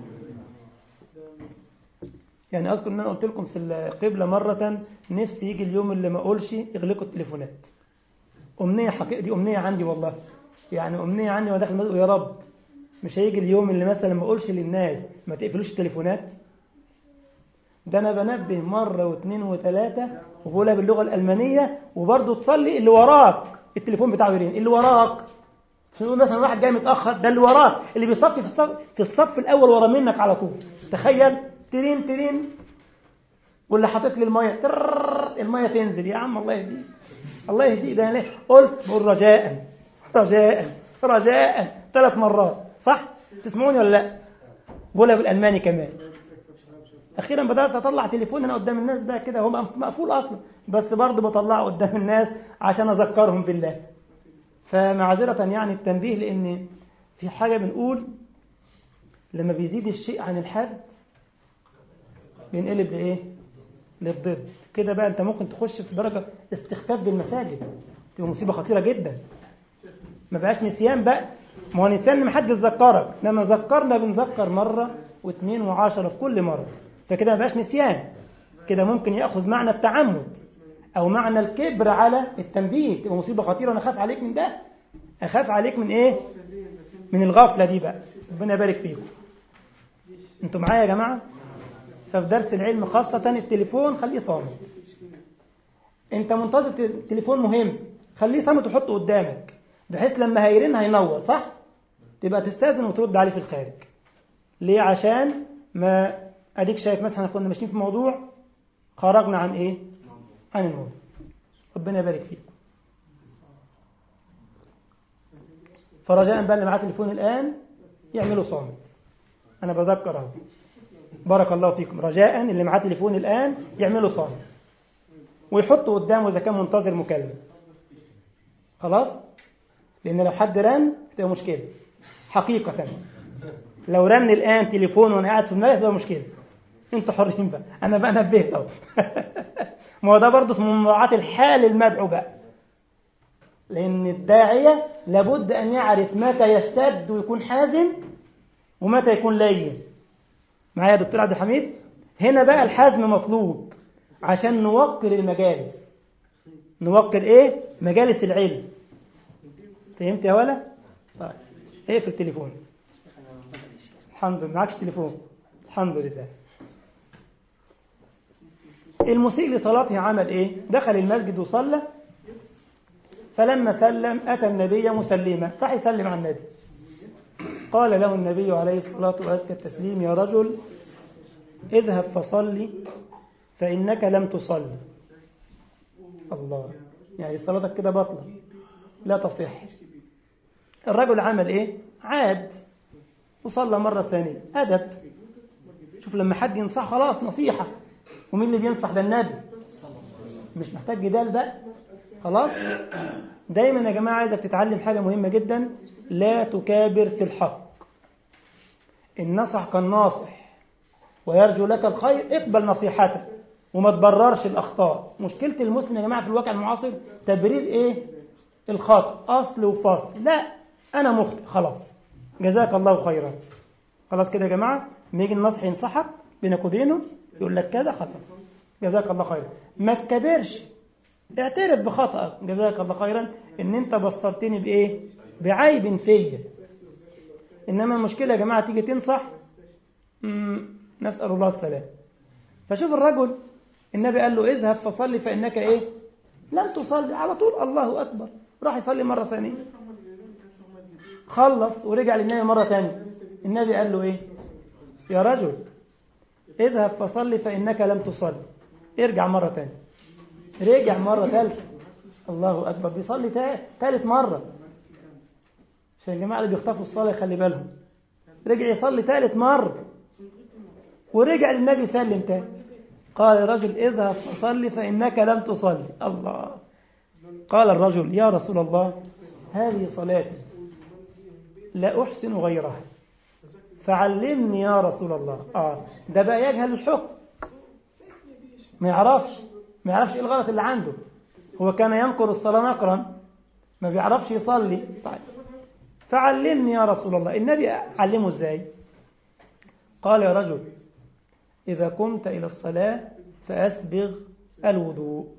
يعني اذكر ان انا قلت لكم في القبله مره نفسي يجي اليوم اللي ما اقولش اغلقوا التليفونات امنيه حقيقه دي امنيه عندي والله يعني امنيه عندي وانا داخل يا رب مش هيجي اليوم اللي مثلا ما اقولش للناس ما تقفلوش التليفونات ده انا بنبه مره واثنين وثلاثه وبقولها باللغه الالمانيه وبرضه تصلي اللي وراك التليفون بتاعه يرن اللي وراك نقول مثلا واحد جاي متاخر ده اللي وراك اللي بيصفي في الصف في الصف الاول ورا منك على طول تخيل ترين ترين واللي حاطط لي الميه الميه تنزل يا عم الله يهديك الله يهديك ده ليه قلت بقول رجاء رجاء رجاء ثلاث مرات صح تسمعوني ولا لا بقولها بالالماني كمان اخيرا بدات اطلع تليفون انا قدام الناس بقى كده هو مقفول اصلا بس برضه بطلعه قدام الناس عشان اذكرهم بالله فمعذره يعني التنبيه لان في حاجه بنقول لما بيزيد الشيء عن الحد بينقلب لايه للضد كده بقى انت ممكن تخش في درجه استخفاف بالمساجد تبقى مصيبه خطيره جدا ما بقاش نسيان بقى ما هو نسيان ما حد يذكرك لما ذكرنا بنذكر مره واثنين وعشرة في كل مره فكده ما بقاش نسيان كده ممكن ياخذ معنى التعمد أو معنى الكبر على التنبيه تبقى مصيبة خطيرة وأنا أخاف عليك من ده أخاف عليك من إيه من الغفلة دي بقى ربنا يبارك فيكم انتوا معايا يا جماعة ففي درس العلم خاصة التليفون خليه صامت انت منتظر التليفون مهم خليه صامت وحطه قدامك بحيث لما هيرن هينور صح تبقى تستاذن وترد عليه في الخارج ليه عشان ما اديك شايف مثلا كنا ماشيين في موضوع خرجنا عن ايه عن الموضوع ربنا يبارك فيك فرجاء بقى اللي معاه تليفون الان يعملوا صامت انا بذكر اهو بارك الله فيكم رجاء اللي معاه تليفون الان يعملوا صامت ويحطوا قدامه اذا كان منتظر مكالمه خلاص لان لو حد رن تبقى مشكله حقيقه لو رن الان تليفون وانا قاعد في الملك تبقى مشكله انتوا حرين بقى انا بقى نبهت اهو ما هو ده برضه اسمه مراعاه الحال المدعو بقى لان الداعيه لابد ان يعرف متى يشتد ويكون حازم ومتى يكون لين معايا يا دكتور عبد الحميد هنا بقى الحزم مطلوب عشان نوقر المجالس نوقر ايه مجالس العلم فهمت يا ولا طيب ايه في التليفون الحمد لله معكش تليفون الحمد لله المسيء لصلاته عمل ايه دخل المسجد وصلى فلما سلم أتى النبي مسلما راح يسلم على النبي قال له النبي عليه الصلاة وأزكى التسليم يا رجل اذهب فصلي فإنك لم تصلي الله يعني صلاتك كده بطلة لا تصح الرجل عمل ايه عاد وصلى مرة ثانية أدب شوف لما حد ينصح خلاص نصيحة ومين اللي بينصح ده النبي مش محتاج جدال بقى خلاص دايما يا جماعة عايزك تتعلم حاجة مهمة جدا لا تكابر في الحق إن نصح كالناصح ويرجو لك الخير اقبل نصيحته وما تبررش الأخطاء مشكلة المسلم يا جماعة في الواقع المعاصر تبرير إيه الخطأ أصل وفصل لا أنا مخطئ خلاص جزاك الله خيرا خلاص كده يا جماعة ما يجي النصح ينصحك بينك وبينه يقول لك كذا خلاص جزاك الله خيرا ما تكبرش اعترف بخطأك جزاك الله خيرا ان انت بصرتني بايه بعيب فيا انما المشكلة يا جماعة تيجي تنصح نسأل الله السلام فشوف الرجل النبي قال له اذهب فصلي فإنك ايه لم تصلي على طول الله أكبر راح يصلي مرة ثانية خلص ورجع للنبي مرة ثانية النبي قال له ايه يا رجل اذهب فصلي فإنك لم تصلي ارجع مرة ثانية رجع مرة ثالثة الله أكبر بيصلي ثالث مرة عشان الجماعة اللي بيخطفوا الصلاة خلي بالهم رجع يصلي ثالث مرة ورجع للنبي سلم تاني قال الرجل اذهب فصلي فإنك لم تصلي الله قال الرجل يا رسول الله هذه صلاتي لا أحسن غيرها فعلمني يا رسول الله آه ده بقى يجهل الحكم ما يعرفش ما يعرفش ايه الغلط اللي عنده هو كان ينقر الصلاة نقرا ما بيعرفش يصلي طيب فعلمني يا رسول الله النبي علمه ازاي قال يا رجل إذا قمت إلى الصلاة فأسبغ الوضوء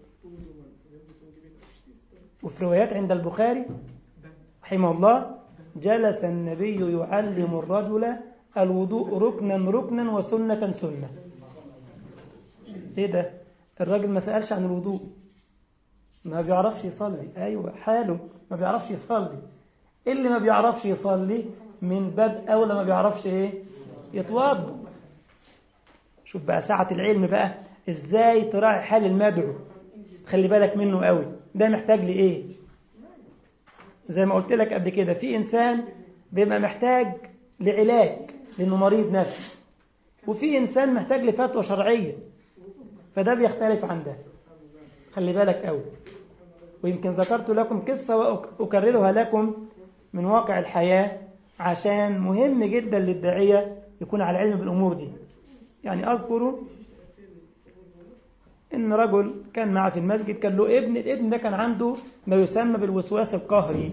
وفي روايات عند البخاري رحمه الله جلس النبي يعلم الرجل الوضوء ركنا ركنا وسنة سنة ايه ده الراجل ما سألش عن الوضوء ما بيعرفش يصلي أيوة حاله ما بيعرفش يصلي اللي ما بيعرفش يصلي من باب أولى ما بيعرفش إيه يتوضا شوف بقى ساعة العلم بقى إزاي تراعي حال المدعو خلي بالك منه قوي ده محتاج لإيه زي ما قلت لك قبل كده في إنسان بيبقى محتاج لعلاج لأنه مريض نفسي وفي إنسان محتاج لفتوى شرعية فده بيختلف عن ده خلي بالك قوي ويمكن ذكرت لكم قصة وأكررها لكم من واقع الحياة عشان مهم جدا للداعية يكون على علم بالأمور دي يعني أذكر إن رجل كان معه في المسجد كان له ابن الابن ده كان عنده ما يسمى بالوسواس القهري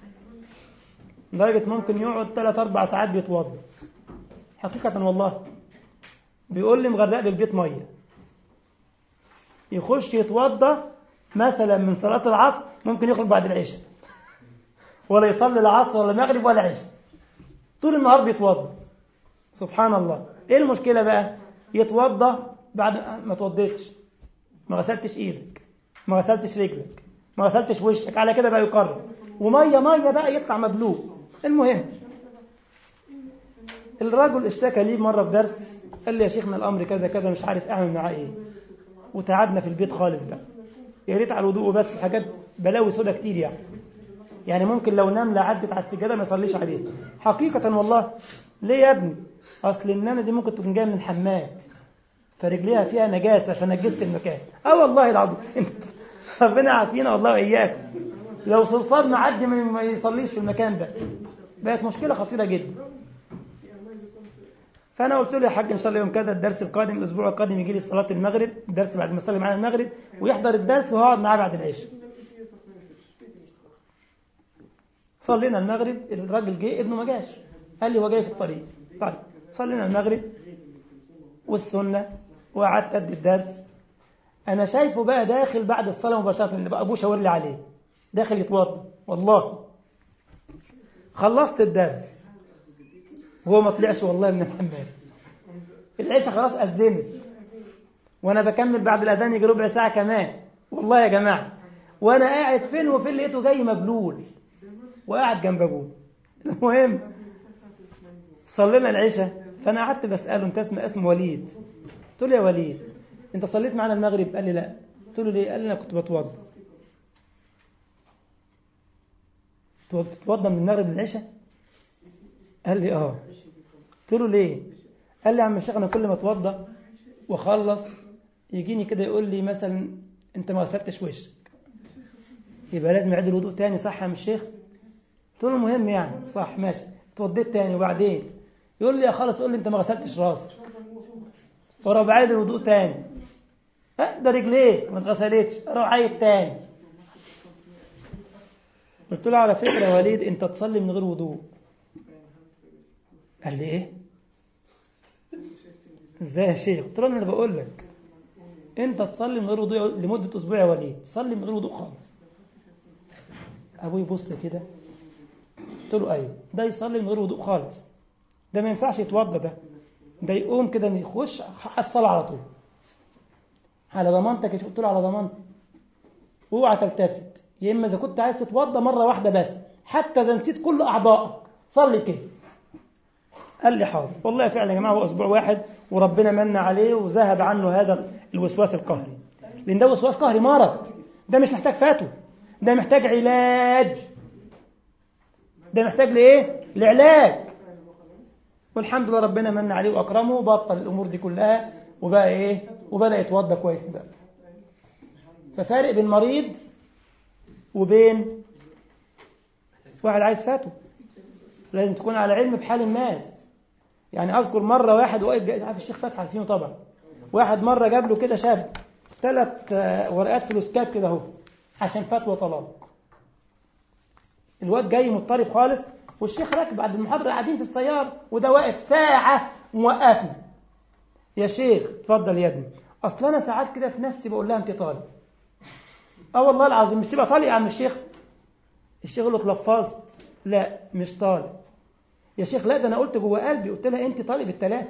لدرجة ممكن يقعد 3 أربع ساعات بيتوضا حقيقة والله بيقول لي مغرق لي البيت مية يخش يتوضا مثلا من صلاة العصر ممكن يخرج بعد العشاء ولا يصلي العصر ولا المغرب ولا عشاء طول النهار بيتوضى سبحان الله ايه المشكلة بقى يتوضى بعد ما توضيتش ما غسلتش ايدك ما غسلتش رجلك ما غسلتش وشك على كده بقى يقرر وميه ميه بقى يطلع مبلوغ المهم الرجل اشتكى لي مره في درس قال لي يا شيخنا الامر كذا كذا مش عارف اعمل معاه ايه وتعبنا في البيت خالص بقى يا ريت على الوضوء بس حاجات بلاوي سودا كتير يعني يعني ممكن لو نمله عدت على السجاده ما يصليش عليها حقيقه والله ليه يا ابني اصل النمله دي ممكن تكون جايه من الحمام فرجليها فيها نجاسه فنجست المكان اه والله العظيم ربنا عافينا والله واياكم لو صلصال معدي ما يصليش في المكان ده بقت مشكله خطيره جدا فانا قلت له يا حاج ان شاء الله يوم كذا الدرس القادم الاسبوع القادم يجي لي في صلاه المغرب الدرس بعد ما يصلي معانا المغرب ويحضر الدرس وهقعد معاه بعد العشاء صلينا المغرب الراجل جه ابنه ما جاش قال لي هو جاي في الطريق طيب صلينا المغرب والسنه وقعدت ادي الدرس انا شايفه بقى داخل بعد الصلاه مباشره اللي بقى ابوه شاور لي عليه داخل يتوضا والله خلصت الدرس وهو ما طلعش والله من الحمام العشاء خلاص أذنت وأنا بكمل بعد الأذان يجي ربع ساعة كمان والله يا جماعة وأنا قاعد فين وفين لقيته جاي مبلول وقاعد جنب أبوه المهم صلينا العشاء فأنا قعدت بسأله أنت اسمه اسمه وليد قلت له يا وليد أنت صليت معانا المغرب قال لي لا قلت له ليه قال لي أنا كنت بتوضى تتوضى من المغرب للعشاء قال لي اه قلت له ليه قال لي يا عم الشيخ انا كل ما اتوضى واخلص يجيني كده يقول لي مثلا انت ما غسلتش وشك يبقى لازم اعيد الوضوء تاني صح يا عم الشيخ قلت له المهم يعني صح ماشي اتوضيت تاني وبعدين يقول لي يا خالص قول لي انت ما غسلتش راسك واروح بعيد الوضوء تاني ها ده رجليك ما اتغسلتش اروح عايد تاني قلت له على فكره يا وليد انت تصلي من غير وضوء قال لي ايه ازاي يا شيخ قلت له انا بقول لك انت تصلي من غير وضوء لمده اسبوع يا وليد صلي من غير وضوء خالص ابوي يبص كده قلت له ايوه ده يصلي من غير وضوء خالص ده ما ينفعش يتوضى ده ده يقوم كده يخش على الصلاه على طول على ضمانتك يا شيخ قلت له على ضمانتي اوعى تلتفت يا اما اذا كنت عايز تتوضى مره واحده بس حتى اذا نسيت كل اعضائك صلي كده قال لي حاضر والله فعلا يا جماعه هو اسبوع واحد وربنا من عليه وذهب عنه هذا الوسواس القهري لان ده وسواس قهري مرض ده مش محتاج فاتو ده محتاج علاج ده محتاج لايه لعلاج والحمد لله ربنا من عليه واكرمه وبطل الامور دي كلها وبقى ايه وبدا يتوضى كويس بقى ففارق بين مريض وبين واحد عايز فاتو لازم تكون على علم بحال الناس يعني اذكر مره واحد واقف عارف الشيخ فتحي عارفينه طبعا واحد مره جاب له كده شاب ثلاث ورقات فلوسكات كده اهو عشان فتوى طلاق الواد جاي مضطرب خالص والشيخ راكب بعد المحاضره قاعدين في السياره وده واقف ساعه موقفني يا شيخ اتفضل يا ابني اصل انا ساعات كده في نفسي بقول لها انت طالب اه والله العظيم مش تبقى طالق يا عم الشيخ الشيخ يقول له اتلفظت لا مش طالب يا شيخ لا ده انا قلت جوه قلبي قلت لها انت طالب الثلاثه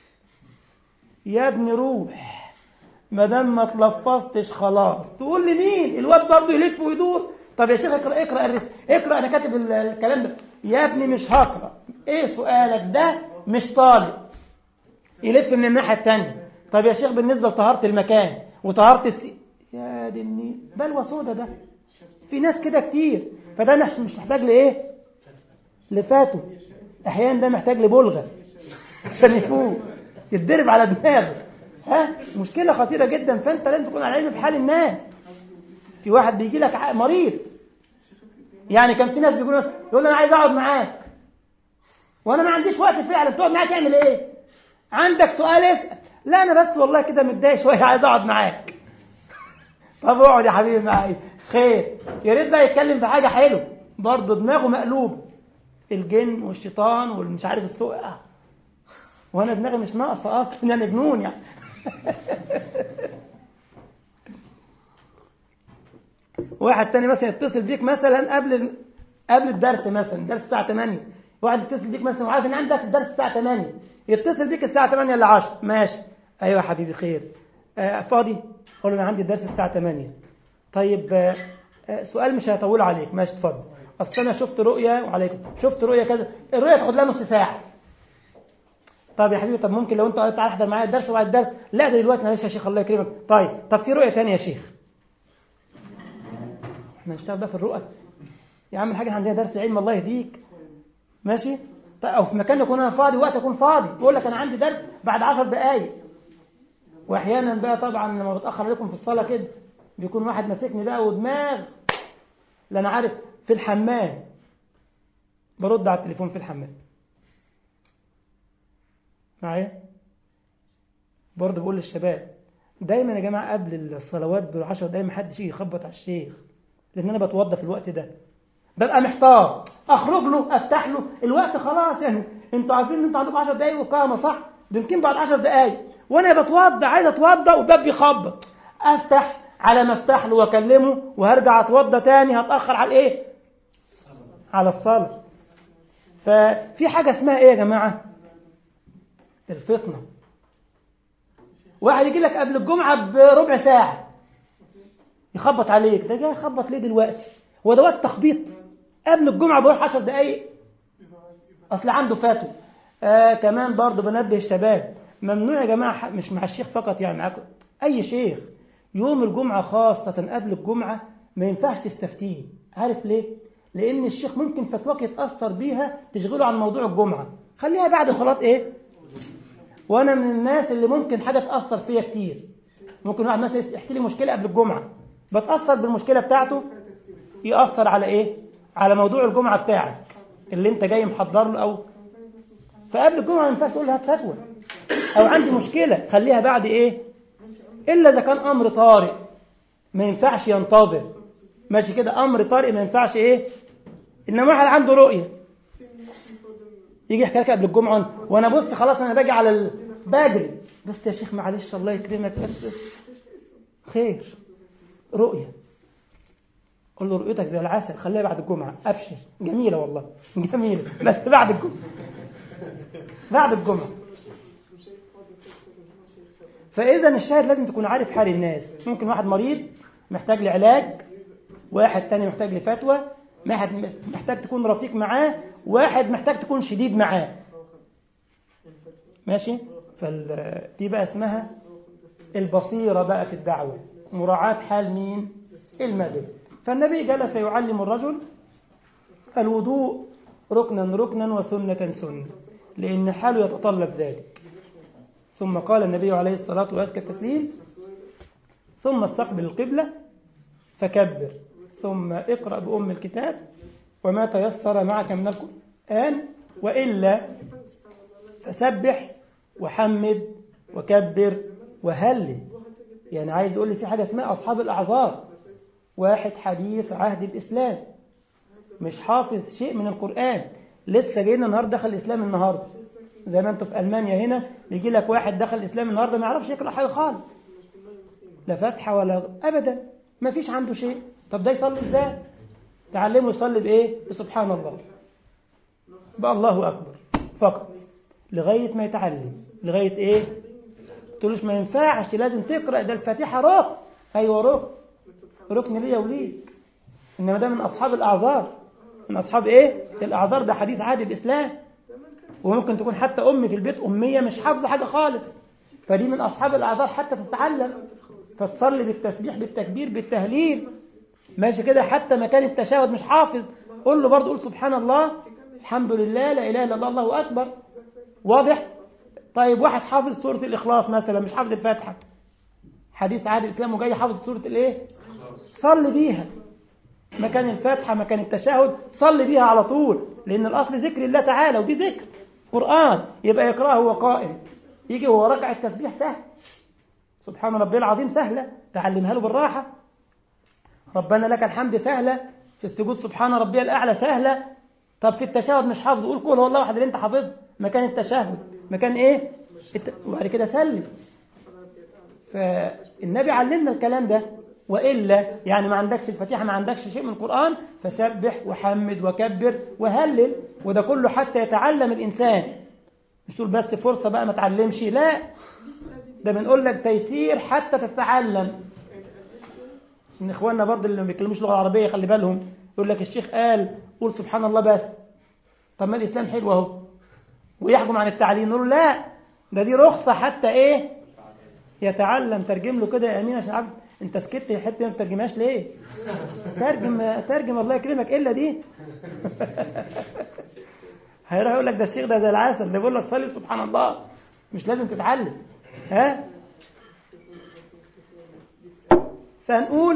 يا ابني روح ما دام ما اتلفظتش خلاص تقول لي مين الواد برضه يلف ويدور طب يا شيخ اقرا اقرا الرسم اقرا انا كاتب الكلام ده يا ابني مش هقرا ايه سؤالك ده مش طالب يلف من الناحيه الثانيه طب يا شيخ بالنسبه لطهاره المكان وطهاره السي يا دي النيل بلوى سودا ده في ناس كده كتير فده مش مش محتاج لايه لفاتو احيانا ده محتاج لبلغه عشان يفوق يتضرب على دماغه ها مشكله خطيره جدا فانت لازم تكون على علم بحال الناس في واحد بيجي لك مريض يعني كان في ناس بيقولوا يقول انا عايز اقعد معاك وانا ما عنديش وقت فعلا تقعد معايا تعمل ايه عندك سؤال اسال لا انا بس والله كده متضايق شويه عايز اقعد معاك طب اقعد يا حبيبي معايا خير يا ريت بقى يتكلم في حاجه حلوه برضه دماغه مقلوب الجن والشيطان والمش عارف السوء وانا دماغي مش ناقصه اصلا انا جنون يعني واحد تاني مثلا يتصل بيك مثلا قبل قبل الدرس مثلا الدرس الساعه 8 واحد يتصل بيك مثلا وعارف ان عندك الدرس الساعه 8 يتصل بيك الساعه 8 الا 10 ماشي ايوه يا حبيبي خير آه فاضي قول له انا عندي الدرس الساعه 8 طيب آه آه سؤال مش هيطول عليك ماشي اتفضل اصل انا شفت رؤيه وعليكم شفت رؤيه كذا الرؤيه تاخد لها نص ساعه طب يا حبيبي طب ممكن لو انت قلت تعالى احضر معايا الدرس وبعد الدرس لا ده دلوقتي معلش يا شيخ الله يكرمك طيب طب في رؤيه ثانيه يا شيخ احنا نشتغل بقى في الرؤى يا عم الحاجه عندنا درس علم الله يهديك ماشي طيب او في مكان يكون انا فاضي وقت اكون فاضي بقول لك انا عندي درس بعد 10 دقائق واحيانا بقى طبعا لما بتاخر عليكم في الصلاه كده بيكون واحد ماسكني بقى ودماغ لا انا عارف في الحمام برد على التليفون في الحمام معايا برضه بقول للشباب دايما يا جماعه قبل الصلوات بالعشر دقايق ما حدش يجي يخبط على الشيخ لان انا بتوضى في الوقت ده ببقى محتار اخرج له افتح له الوقت خلاص يعني انتوا عارفين ان انتوا عندكم 10 دقايق وقامه صح ده يمكن بعد 10 دقايق وانا بتوضى عايز اتوضى والباب بيخبط افتح على ما افتح له واكلمه وهرجع اتوضى تاني هتاخر على الايه على الصلاه ففي حاجه اسمها ايه يا جماعه الفطنه واحد يجي لك قبل الجمعه بربع ساعه يخبط عليك ده جاي يخبط ليه دلوقتي هو ده وقت تخبيط قبل الجمعه بروح 10 دقايق اصل عنده فاتو آه كمان برضه بنبه الشباب ممنوع يا جماعه مش مع الشيخ فقط يعني معاكم اي شيخ يوم الجمعه خاصه قبل الجمعه ما ينفعش تستفتيه عارف ليه لان الشيخ ممكن فتواك يتاثر بيها تشغله عن موضوع الجمعه خليها بعد صلاه ايه وانا من الناس اللي ممكن حاجه تاثر فيا كتير ممكن واحد مثلا يحكي لي مشكله قبل الجمعه بتاثر بالمشكله بتاعته ياثر على ايه على موضوع الجمعه بتاعك اللي انت جاي محضر له او فقبل الجمعه ما ينفعش تقول له هات فتوى او عندي مشكله خليها بعد ايه الا اذا كان امر طارئ ما ينفعش ينتظر ماشي كده امر طارئ ما ينفعش ايه انما واحد عنده رؤيه يجي يحكي لك قبل الجمعه وانا بص خلاص انا باجي على ال... باجري بس يا شيخ معلش الله يكرمك بس خير رؤيه قول له رؤيتك زي العسل خليها بعد الجمعه ابشر جميله والله جميله بس بعد الجمعه بعد الجمعه فاذا الشاهد لازم تكون عارف حال الناس ممكن واحد مريض محتاج لعلاج واحد تاني محتاج لفتوى واحد محتاج تكون رفيق معاه واحد محتاج تكون شديد معاه ماشي فدي بقى اسمها البصيرة بقى في الدعوة مراعاة حال مين المدد فالنبي جلس يعلم الرجل الوضوء ركنا ركنا وسنة سنة لأن حاله يتطلب ذلك ثم قال النبي عليه الصلاة وأزكى التسليم ثم استقبل القبلة فكبر ثم اقرأ بأم الكتاب وما تيسر معك من القرآن وإلا فسبح وحمد وكبر وهلل يعني عايز يقول لي في حاجة اسمها أصحاب الأعذار واحد حديث عهد الإسلام مش حافظ شيء من القرآن لسه جاينا النهارده دخل الإسلام النهارده زي ما انتوا في ألمانيا هنا بيجي لك واحد دخل الإسلام النهارده ما يعرفش يقرأ حاجة خالص لا فاتحة ولا أبدا ما فيش عنده شيء طب ده يصلي ازاي تعلمه يصلي بايه بسبحان الله بقى الله اكبر فقط لغايه ما يتعلم لغايه ايه تقولوش ما ينفعش لازم تقرا ده الفاتحه ركن ايوه ركن ركن ليا وليك انما ده من اصحاب الاعذار من اصحاب ايه الاعذار ده حديث عهد الاسلام وممكن تكون حتى امي في البيت اميه مش حافظه حاجه خالص فدي من اصحاب الاعذار حتى تتعلم فتصلي بالتسبيح بالتكبير بالتهليل ماشي كده حتى مكان التشهد مش حافظ قول له برضه قول سبحان الله الحمد لله لا اله الا الله الله اكبر واضح طيب واحد حافظ سوره الاخلاص مثلا مش حافظ الفاتحه حديث عهد الاسلام وجاي حافظ سوره الايه صلي بيها مكان الفاتحه مكان التشهد صلي بيها على طول لان الاصل ذكر الله تعالى ودي ذكر قران يبقى يقراه وهو قائم يجي وهو راكع التسبيح سهل سبحان ربي العظيم سهله تعلمها له بالراحه ربنا لك الحمد سهلة في السجود سبحان ربي الأعلى سهلة طب في التشهد مش حافظ قول قول هو الله واحد اللي انت حافظه مكان التشهد مكان ايه الت... وبعد كده سلم فالنبي علمنا الكلام ده وإلا يعني ما عندكش الفاتحة ما عندكش شيء من القرآن فسبح وحمد وكبر وهلل وده كله حتى يتعلم الإنسان مش تقول بس فرصة بقى ما تعلمش لا ده بنقول لك تيسير حتى تتعلم ان اخواننا برضه اللي ما بيتكلموش لغه عربيه خلي بالهم يقول لك الشيخ قال قول سبحان الله بس طب ما الاسلام حلو اهو ويحكم عن التعليم نقول له لا ده دي رخصه حتى ايه يتعلم ترجم له كده يا امين عشان عارف انت سكت الحته ما بترجمهاش ليه ترجم ترجم الله يكرمك الا دي هيروح يقول لك ده الشيخ ده زي العسل ده بيقول لك صلي سبحان الله مش لازم تتعلم ها فنقول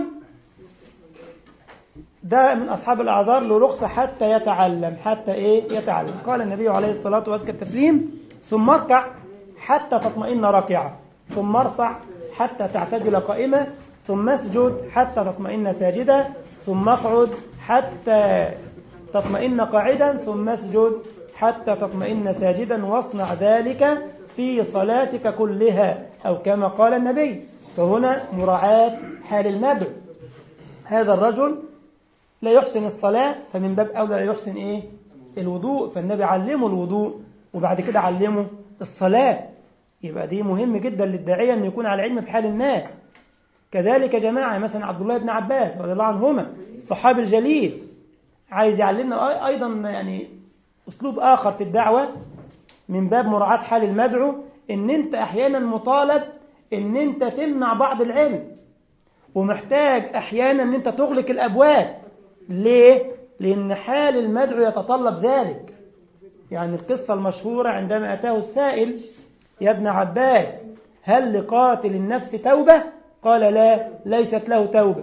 ده من أصحاب الأعذار له رخصة حتى يتعلم حتى إيه يتعلم قال النبي عليه الصلاة والسلام التسليم ثم اركع حتى تطمئن راكعة ثم ارفع حتى تعتدل قائمة ثم اسجد حتى تطمئن ساجدة ثم اقعد حتى تطمئن قاعدا ثم اسجد حتى تطمئن ساجدا واصنع ذلك في صلاتك كلها أو كما قال النبي فهنا مراعاة حال المدعو هذا الرجل لا يحسن الصلاة فمن باب أولى لا يحسن إيه الوضوء فالنبي علمه الوضوء وبعد كده علمه الصلاة يبقى دي مهم جدا للداعية أن يكون على علم بحال الناس كذلك يا جماعة مثلا عبد الله بن عباس رضي الله عنهما الصحابي الجليل عايز يعلمنا أيضا يعني أسلوب آخر في الدعوة من باب مراعاة حال المدعو ان انت احيانا مطالب ان انت تمنع بعض العلم ومحتاج احيانا ان انت تغلق الابواب ليه لان حال المدعو يتطلب ذلك يعني القصة المشهورة عندما اتاه السائل يا ابن عباس هل لقاتل النفس توبة قال لا ليست له توبة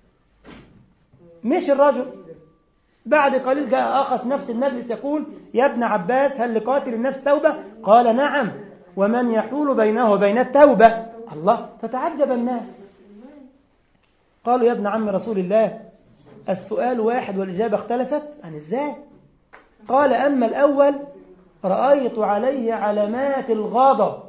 مش الرجل بعد قليل جاء آخر في نفس المجلس يقول يا ابن عباس هل لقاتل النفس توبة قال نعم ومن يحول بينه وبين التوبة الله فتعجب الناس قالوا يا ابن عم رسول الله السؤال واحد والإجابة اختلفت عن ازاي قال أما الأول رأيت عليه علامات الغضب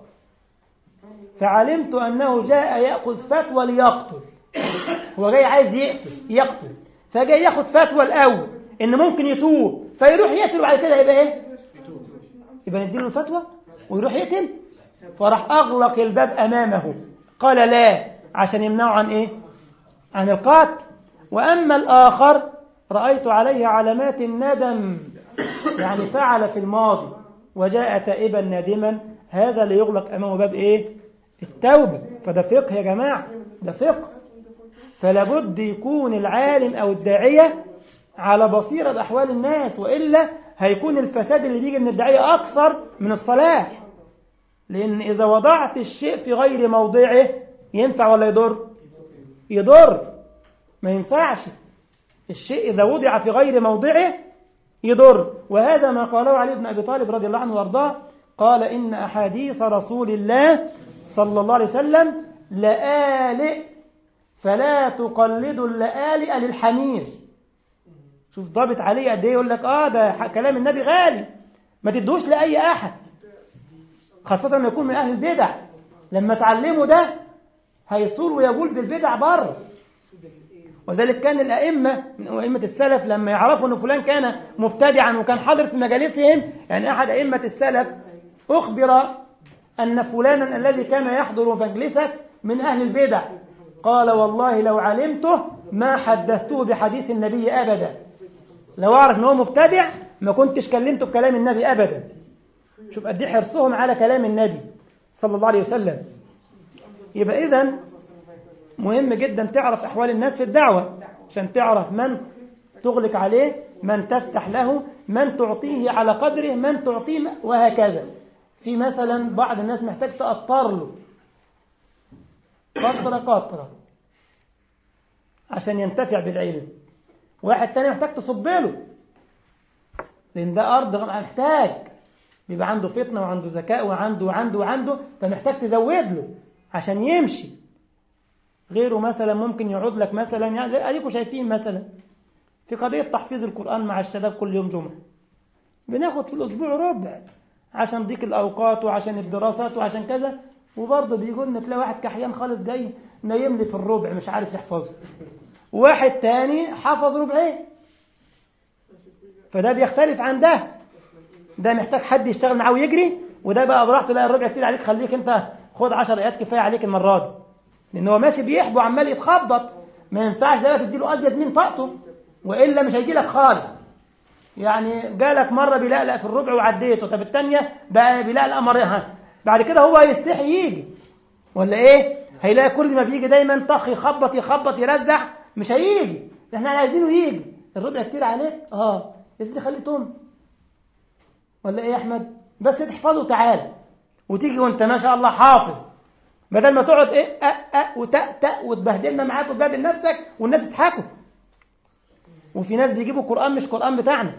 فعلمت أنه جاء يأخذ فتوى ليقتل هو جاي عايز يقتل يقتل فجاي ياخد فتوى الأول إن ممكن يتوب فيروح يقتل وبعد كده يبقى إيه يبقى نديله الفتوى ويروح يقتل فراح أغلق الباب أمامه قال لا عشان يمنعه عن إيه عن القتل وأما الآخر رأيت عليه علامات الندم يعني فعل في الماضي وجاء تائبا نادما هذا ليغلق أمامه باب إيه التوبة فده فقه يا جماعة ده فقه فلابد يكون العالم أو الداعية على بصيرة بأحوال الناس وإلا هيكون الفساد اللي بيجي من الداعية أكثر من الصلاح لأن إذا وضعت الشيء في غير موضعه ينفع ولا يضر يضر ما ينفعش الشيء إذا وضع في غير موضعه يضر وهذا ما قاله علي بن أبي طالب رضي الله عنه وارضاه قال إن أحاديث رسول الله صلى الله عليه وسلم لآلئ فلا تقلدوا اللآلئ للحمير شوف ضابط عليه قد ايه يقول لك اه ده كلام النبي غالي ما تدوش لأي أحد خاصة لما يكون من أهل البدع لما تعلموا ده هيصور ويقول بالبدع بره وذلك كان الأئمة من أئمة السلف لما يعرفوا أن فلان كان مبتدعا وكان حاضر في مجالسهم يعني أحد أئمة السلف أخبر أن فلانا الذي كان يحضر مجلسك من أهل البدع قال والله لو علمته ما حدثته بحديث النبي أبدا لو أعرف أنه مبتدع ما كنتش كلمته بكلام النبي أبدا شوف قد ايه حرصهم على كلام النبي صلى الله عليه وسلم يبقى إذا مهم جدا تعرف أحوال الناس في الدعوة عشان تعرف من تغلق عليه من تفتح له من تعطيه على قدره من تعطيه وهكذا في مثلا بعض الناس محتاج تأطر له قطرة قطرة عشان ينتفع بالعلم واحد تاني محتاج تصب له لأن ده أرض محتاج بيبقى عنده فطنة وعنده ذكاء وعنده وعنده وعنده فمحتاج تزود له عشان يمشي غيره مثلا ممكن يقعد لك مثلا يعني اديكم شايفين مثلا في قضية تحفيظ القرآن مع الشباب كل يوم جمعة بناخد في الأسبوع ربع عشان ضيق الأوقات وعشان الدراسات وعشان كذا وبرضه بيجوا لنا تلاقي واحد كحيان خالص جاي نايم لي في الربع مش عارف يحفظه واحد تاني حفظ ربعين فده بيختلف عن ده ده محتاج حد يشتغل معاه ويجري وده بقى براحته لا الربع كتير عليك خليك انت خد 10 ايات كفايه عليك المره دي لان هو ماشي بيحبو وعمال يتخبط ما ينفعش ده تديله ازيد من طاقته والا مش هيجي لك خالص يعني جالك مره بيلقلق في الربع وعديته طب الثانيه بقى بيلقلق مرها بعد كده هو يستحي يجي ولا ايه هيلاقي كل ما بيجي دايما طخ يخبط يخبط يرزع مش هيجي احنا عايزينه يجي الربع كتير عليك اه يا سيدي خليه تم ولا ايه يا احمد بس تحفظه تعالى وتيجي وانت ما شاء الله حافظ بدل ما تقعد ايه أه أه وتأتأ وتبهدلنا معاك وتبهدل نفسك والناس يضحكوا وفي ناس بيجيبوا قرآن مش قرآن بتاعنا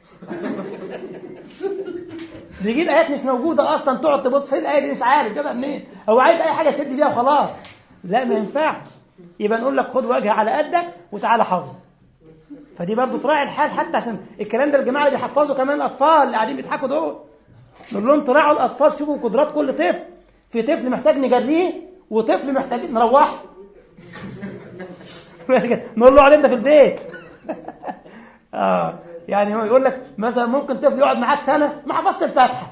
بيجيب آيات مش موجودة أصلا تقعد تبص في الآية دي مش عارف جابها منين هو عايز أي حاجة تسد بيها وخلاص لا ما ينفعش يبقى نقول لك خد وجه على قدك وتعالى حافظ فدي برضه تراعي الحال حتى عشان الكلام ده الجماعة اللي بيحفظوا كمان الأطفال اللي قاعدين بيضحكوا دول نقول لهم تراعوا الأطفال شوفوا قدرات كل طفل في طفل محتاج نجريه وطفل محتاج نروحه نقول له اقعد انت في البيت اه يعني هو يقول لك مثلا ممكن طفل يقعد معاك سنه ما حفظت الفاتحه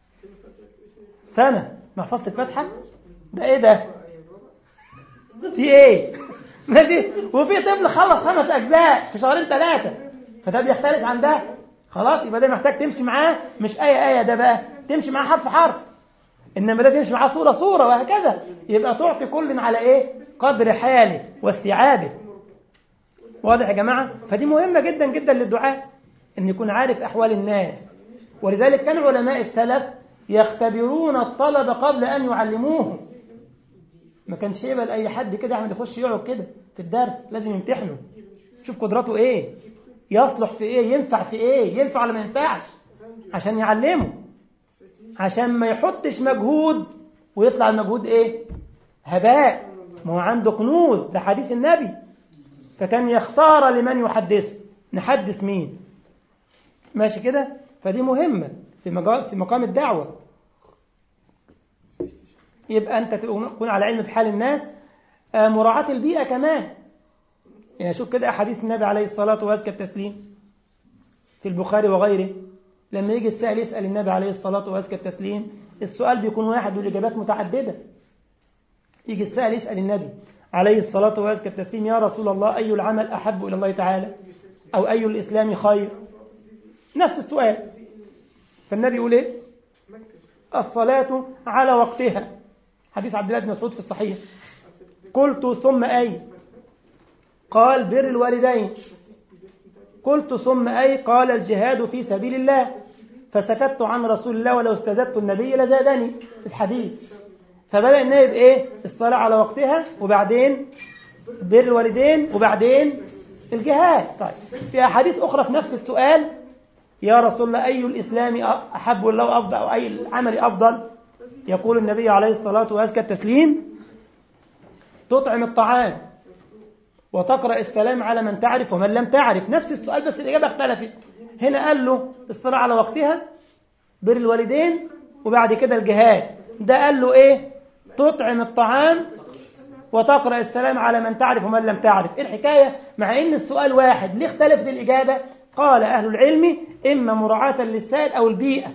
سنه ما حفظت الفاتحه ده ايه ده في ايه ماشي وفي طفل خلص خمس اجزاء في شهرين ثلاثه فده بيختلف عن ده خلاص يبقى ده محتاج تمشي معاه مش ايه ايه ده بقى تمشي معاه حرف حرف انما ده تمشي معاه صوره صوره وهكذا يبقى تعطي كل على ايه قدر حاله واستيعابه واضح يا جماعه فدي مهمه جدا جدا للدعاء ان يكون عارف احوال الناس ولذلك كان علماء السلف يختبرون الطلبه قبل ان يعلموهم ما كانش يقبل اي حد كده يعمل يخش يقعد كده في الدرس لازم يمتحنه شوف قدراته ايه يصلح في ايه ينفع في ايه ينفع ولا ما ينفعش عشان يعلمه عشان ما يحطش مجهود ويطلع المجهود ايه هباء ما هو عنده كنوز ده حديث النبي فكان يختار لمن يحدث نحدث مين ماشي كده فدي مهمة في مجال في مقام الدعوة يبقى أنت تكون على علم بحال الناس آه مراعاة البيئة كمان يعني شوف كده أحاديث النبي عليه الصلاة وأزكى التسليم في البخاري وغيره لما يجي السائل يسأل النبي عليه الصلاة وأزكى التسليم السؤال بيكون واحد والإجابات متعددة يجي السائل يسأل النبي عليه الصلاة وأزكى التسليم يا رسول الله أي العمل أحب إلى الله تعالى أو أي الإسلام خير نفس السؤال فالنبي يقول إيه الصلاة على وقتها حديث عبد الله بن مسعود في الصحيح قلت ثم أي قال بر الوالدين قلت ثم أي قال الجهاد في سبيل الله فسكت عن رسول الله ولو استزدت النبي لزادني في الحديث فبدأ النبي بإيه الصلاة على وقتها وبعدين بر الوالدين وبعدين الجهاد طيب في أحاديث أخرى في نفس السؤال يا رسول الله أي الإسلام أحب الله أفضل أو أي العمل أفضل يقول النبي عليه الصلاة وأزكى التسليم تطعم الطعام وتقرأ السلام على من تعرف ومن لم تعرف نفس السؤال بس الإجابة اختلفت هنا قال له الصلاة على وقتها بر الوالدين وبعد كده الجهاد ده قال له إيه تطعم الطعام وتقرأ السلام على من تعرف ومن لم تعرف إيه الحكاية مع إن السؤال واحد ليه اختلفت الإجابة قال أهل العلم إما مراعاة للسائل أو البيئة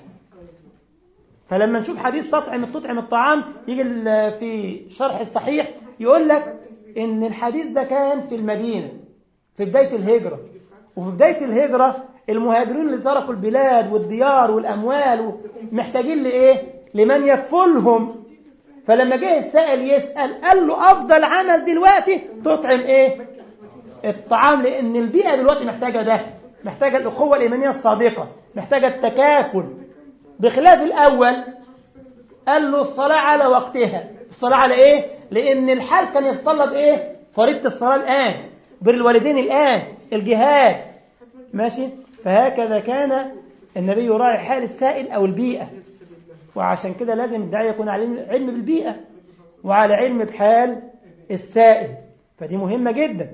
فلما نشوف حديث تطعم تطعم الطعام يجي في شرح الصحيح يقول لك إن الحديث ده كان في المدينة في بداية الهجرة وفي بداية الهجرة المهاجرين اللي تركوا البلاد والديار والأموال محتاجين لإيه؟ لمن يكفلهم فلما جه السائل يسأل قال له أفضل عمل دلوقتي تطعم إيه؟ الطعام لأن البيئة دلوقتي محتاجة ده محتاجة الأخوة الإيمانية الصادقة محتاجة التكافل بخلاف الأول قال له الصلاة على وقتها الصلاة على إيه؟ لأن الحال كان يتطلب إيه؟ فريضة الصلاة الآن بر الوالدين الآن الجهاد ماشي فهكذا كان النبي يراعي حال السائل أو البيئة وعشان كده لازم الداعية يكون على علم بالبيئة وعلى علم بحال السائل فدي مهمة جدا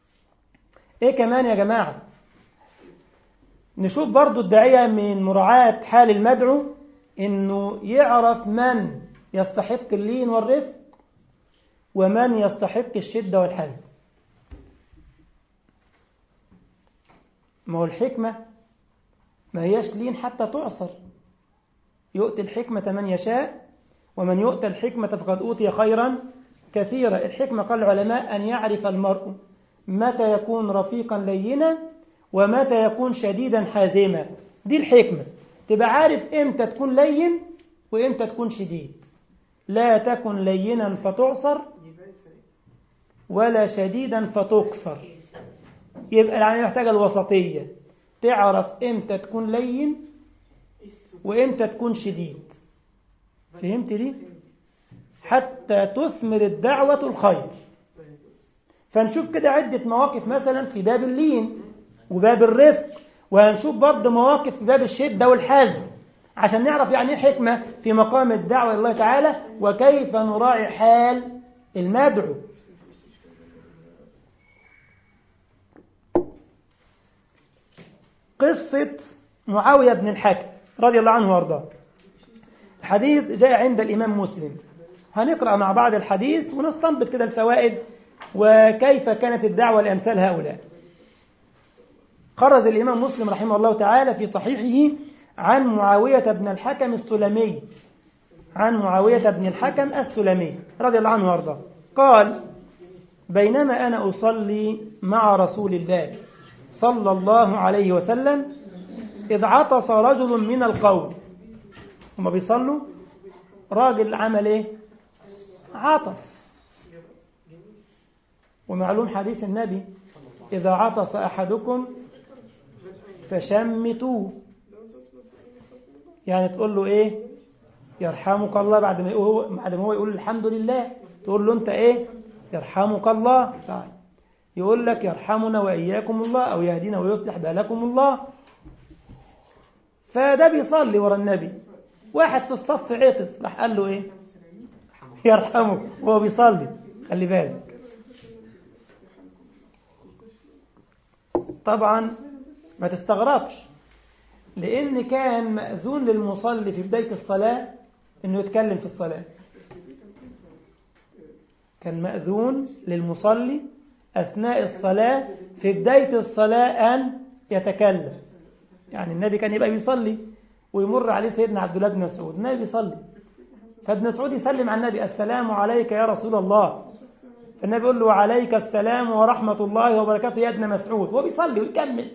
ايه كمان يا جماعة نشوف برضو الداعية من مراعاة حال المدعو انه يعرف من يستحق اللين والرفق ومن يستحق الشدة والحزم ما هو الحكمة ما هياش لين حتى تعصر يؤتي الحكمة من يشاء ومن يؤتى الحكمة فقد أوتي خيرا كثيرا الحكمة قال العلماء أن يعرف المرء متى يكون رفيقا لينا ومتى يكون شديدا حازما دي الحكمة تبقى عارف امتى تكون لين وامتى تكون شديد لا تكن لينا فتعصر ولا شديدا فتكسر يبقى العملية محتاجة الوسطية تعرف امتى تكون لين وامتى تكون شديد فهمت دي حتى تثمر الدعوة الخير فنشوف كده عدة مواقف مثلا في باب اللين وباب الرفق وهنشوف برضه مواقف في باب الشدة والحزم عشان نعرف يعني ايه حكمة في مقام الدعوة إلى الله تعالى وكيف نراعي حال المدعو قصة معاوية بن الحكم رضي الله عنه وارضاه الحديث جاء عند الإمام مسلم هنقرأ مع بعض الحديث ونستنبط كده الفوائد وكيف كانت الدعوة لأمثال هؤلاء خرج الإمام مسلم رحمه الله تعالى في صحيحه عن معاوية بن الحكم السلمي عن معاوية بن الحكم السلمي رضي الله عنه وارضاه قال بينما أنا أصلي مع رسول الله صلى الله عليه وسلم إذ عطس رجل من القوم هما بيصلوا راجل عمل ايه عطس ومعلوم حديث النبي إذا عطس أحدكم فشمتوه يعني تقول له ايه يرحمك الله بعد ما يقول بعد ما هو يقول الحمد لله تقول له انت ايه يرحمك الله طيب يقول لك يرحمنا وإياكم الله أو يهدينا ويصلح بالكم الله فده بيصلي ورا النبي واحد في الصف عطس راح قال له ايه يرحمه وهو بيصلي خلي بالك طبعا ما تستغربش لأن كان مأذون للمصلي في بداية الصلاة أنه يتكلم في الصلاة كان مأذون للمصلي أثناء الصلاة في بداية الصلاة أن يتكلم يعني النبي كان يبقى بيصلي ويمر عليه سيدنا عبد الله بن مسعود النبي بيصلي فابن مسعود يسلم على النبي السلام عليك يا رسول الله فالنبي يقول له عليك السلام ورحمة الله وبركاته يا ابن مسعود هو بيصلي ويكمل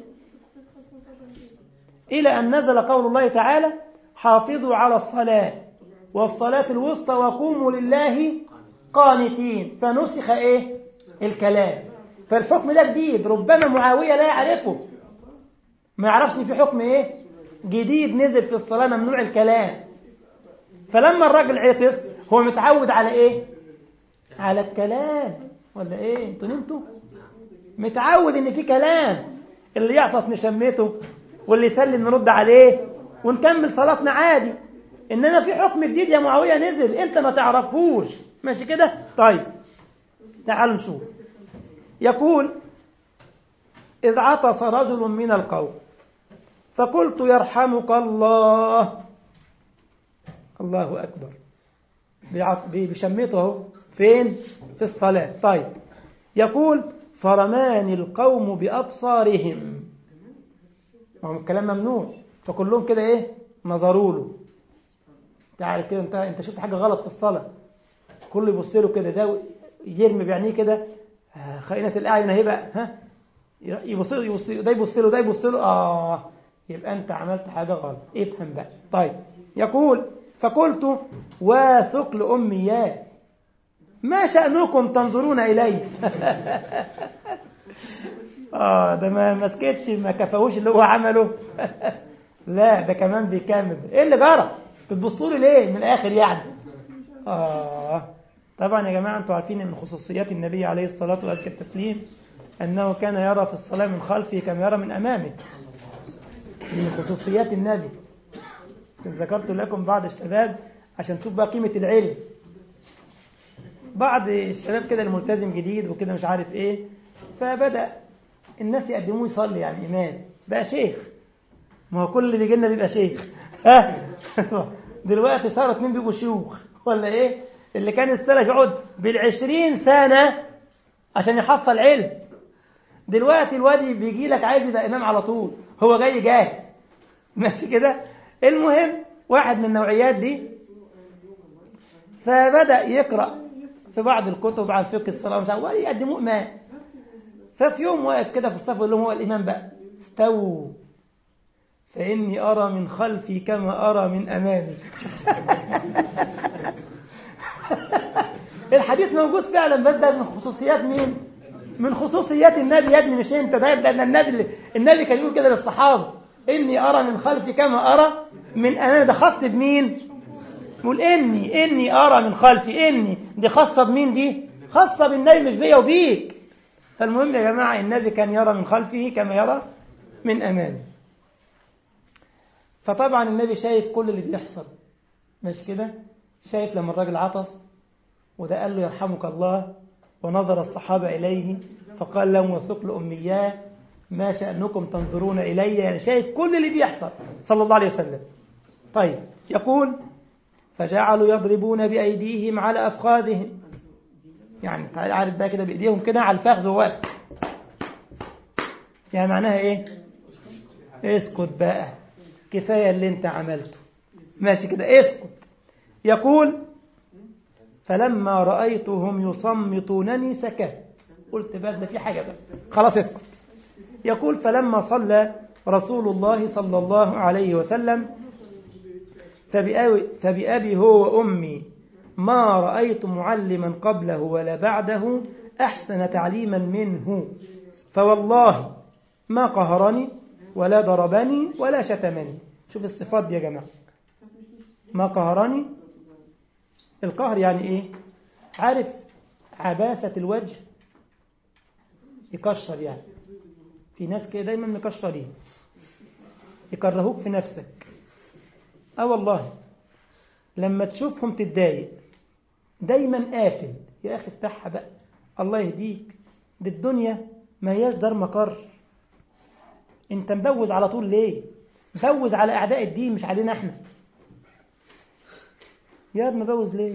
إلى أن نزل قول الله تعالى حافظوا على الصلاة والصلاة الوسطى وقوموا لله قانتين فنسخ إيه الكلام فالحكم ده جديد ربما معاوية لا يعرفه ما يعرفش في حكم إيه جديد نزل في الصلاة ممنوع الكلام فلما الراجل عطس هو متعود على إيه على الكلام ولا إيه انتوا نمتوا متعود إن في كلام اللي يعطس نشمته واللي يسلم نرد عليه ونكمل صلاتنا عادي إنما في حكم جديد يا معاوية نزل أنت ما تعرفوش ماشي كده طيب تعالوا نشوف يقول إذ عطس رجل من القوم فقلت يرحمك الله الله أكبر بشمته فين في الصلاة طيب يقول فرماني القوم بأبصارهم ما هو الكلام ممنوع فكلهم كده ايه نظروا له تعال كده انت انت شفت حاجه غلط في الصلاه كله يبص له كده ده يرمي بعينيه كده خائنه الاعين اهي بقى ها يبص له يبص ده يبص له ده يبص له اه يبقى انت عملت حاجه غلط افهم بقى طيب يقول فقلت وثقل اميات ما شأنكم تنظرون إلي آه ده ما مسكتش ما كفاهوش اللي هو عمله لا ده كمان بيكمل إيه اللي جرى بتبصوا لي ليه من الآخر يعني آه طبعا يا جماعة أنتوا عارفين أن خصوصيات النبي عليه الصلاة وأزكى التسليم أنه كان يرى في الصلاة من خلفه كما يرى من أمامه من خصوصيات النبي ذكرت لكم بعض الشباب عشان تشوف بقى قيمة العلم بعض الشباب كده الملتزم جديد وكده مش عارف ايه فبدأ الناس يقدموه يصلي يعني إمام بقى شيخ ما هو كل اللي بيجي لنا بيبقى شيخ ها دلوقتي صار اتنين بيبقوا شيوخ ولا ايه اللي كان السلف يقعد بالعشرين سنة عشان يحصل علم دلوقتي الوادي بيجي لك عايز يبقى إمام على طول هو جاي جاهز ماشي كده المهم واحد من النوعيات دي فبدأ يقرأ في بعض الكتب عن فقه الصلاة مش عارف ويقدموه إمام ففي يوم واقف كده في الصف يقول لهم هو الإمام بقى استووا فإني أرى من خلفي كما أرى من أمامي الحديث موجود فعلا بس ده من خصوصيات مين؟ من خصوصيات النبي يا ابني مش انت ده لان النبي النبي كان يقول كده للصحابه اني ارى من خلفي كما ارى من امامي ده خاص بمين؟ يقول اني اني ارى من خلفي اني دي خاصه بمين دي؟ خاصه بالنبي مش بيا وبيك فالمهم يا جماعه النبي كان يرى من خلفه كما يرى من امامه فطبعا النبي شايف كل اللي بيحصل مش كده؟ شايف لما الراجل عطس وده قال له يرحمك الله ونظر الصحابة إليه فقال لهم وثقل أمياه ما شأنكم تنظرون إلي يعني شايف كل اللي بيحصل صلى الله عليه وسلم طيب يقول فجعلوا يضربون بأيديهم على أفخاذهم يعني تعال عارف بقى كده بإيديهم كده على الفخذ هو يعني معناها إيه اسكت بقى كفاية اللي انت عملته ماشي كده اسكت يقول فلما رأيتهم يصمتونني سكت قلت بس ده في حاجة بس خلاص اسكت يقول فلما صلى رسول الله صلى الله عليه وسلم فبأبي, فبأبي هو وأمي ما رأيت معلما قبله ولا بعده أحسن تعليما منه فوالله ما قهرني ولا ضربني ولا شتمني شوف الصفات دي يا جماعة ما قهرني القهر يعني ايه عارف عباسة الوجه يكشر يعني في ناس كده دايما مكشرين يكرهوك في نفسك اه والله لما تشوفهم تتضايق دايما قافل يا اخي افتحها بقى الله يهديك دي الدنيا ما هياش دار مقر انت مبوز على طول ليه بوز على اعداء الدين مش علينا احنا يا ابني بوز ليه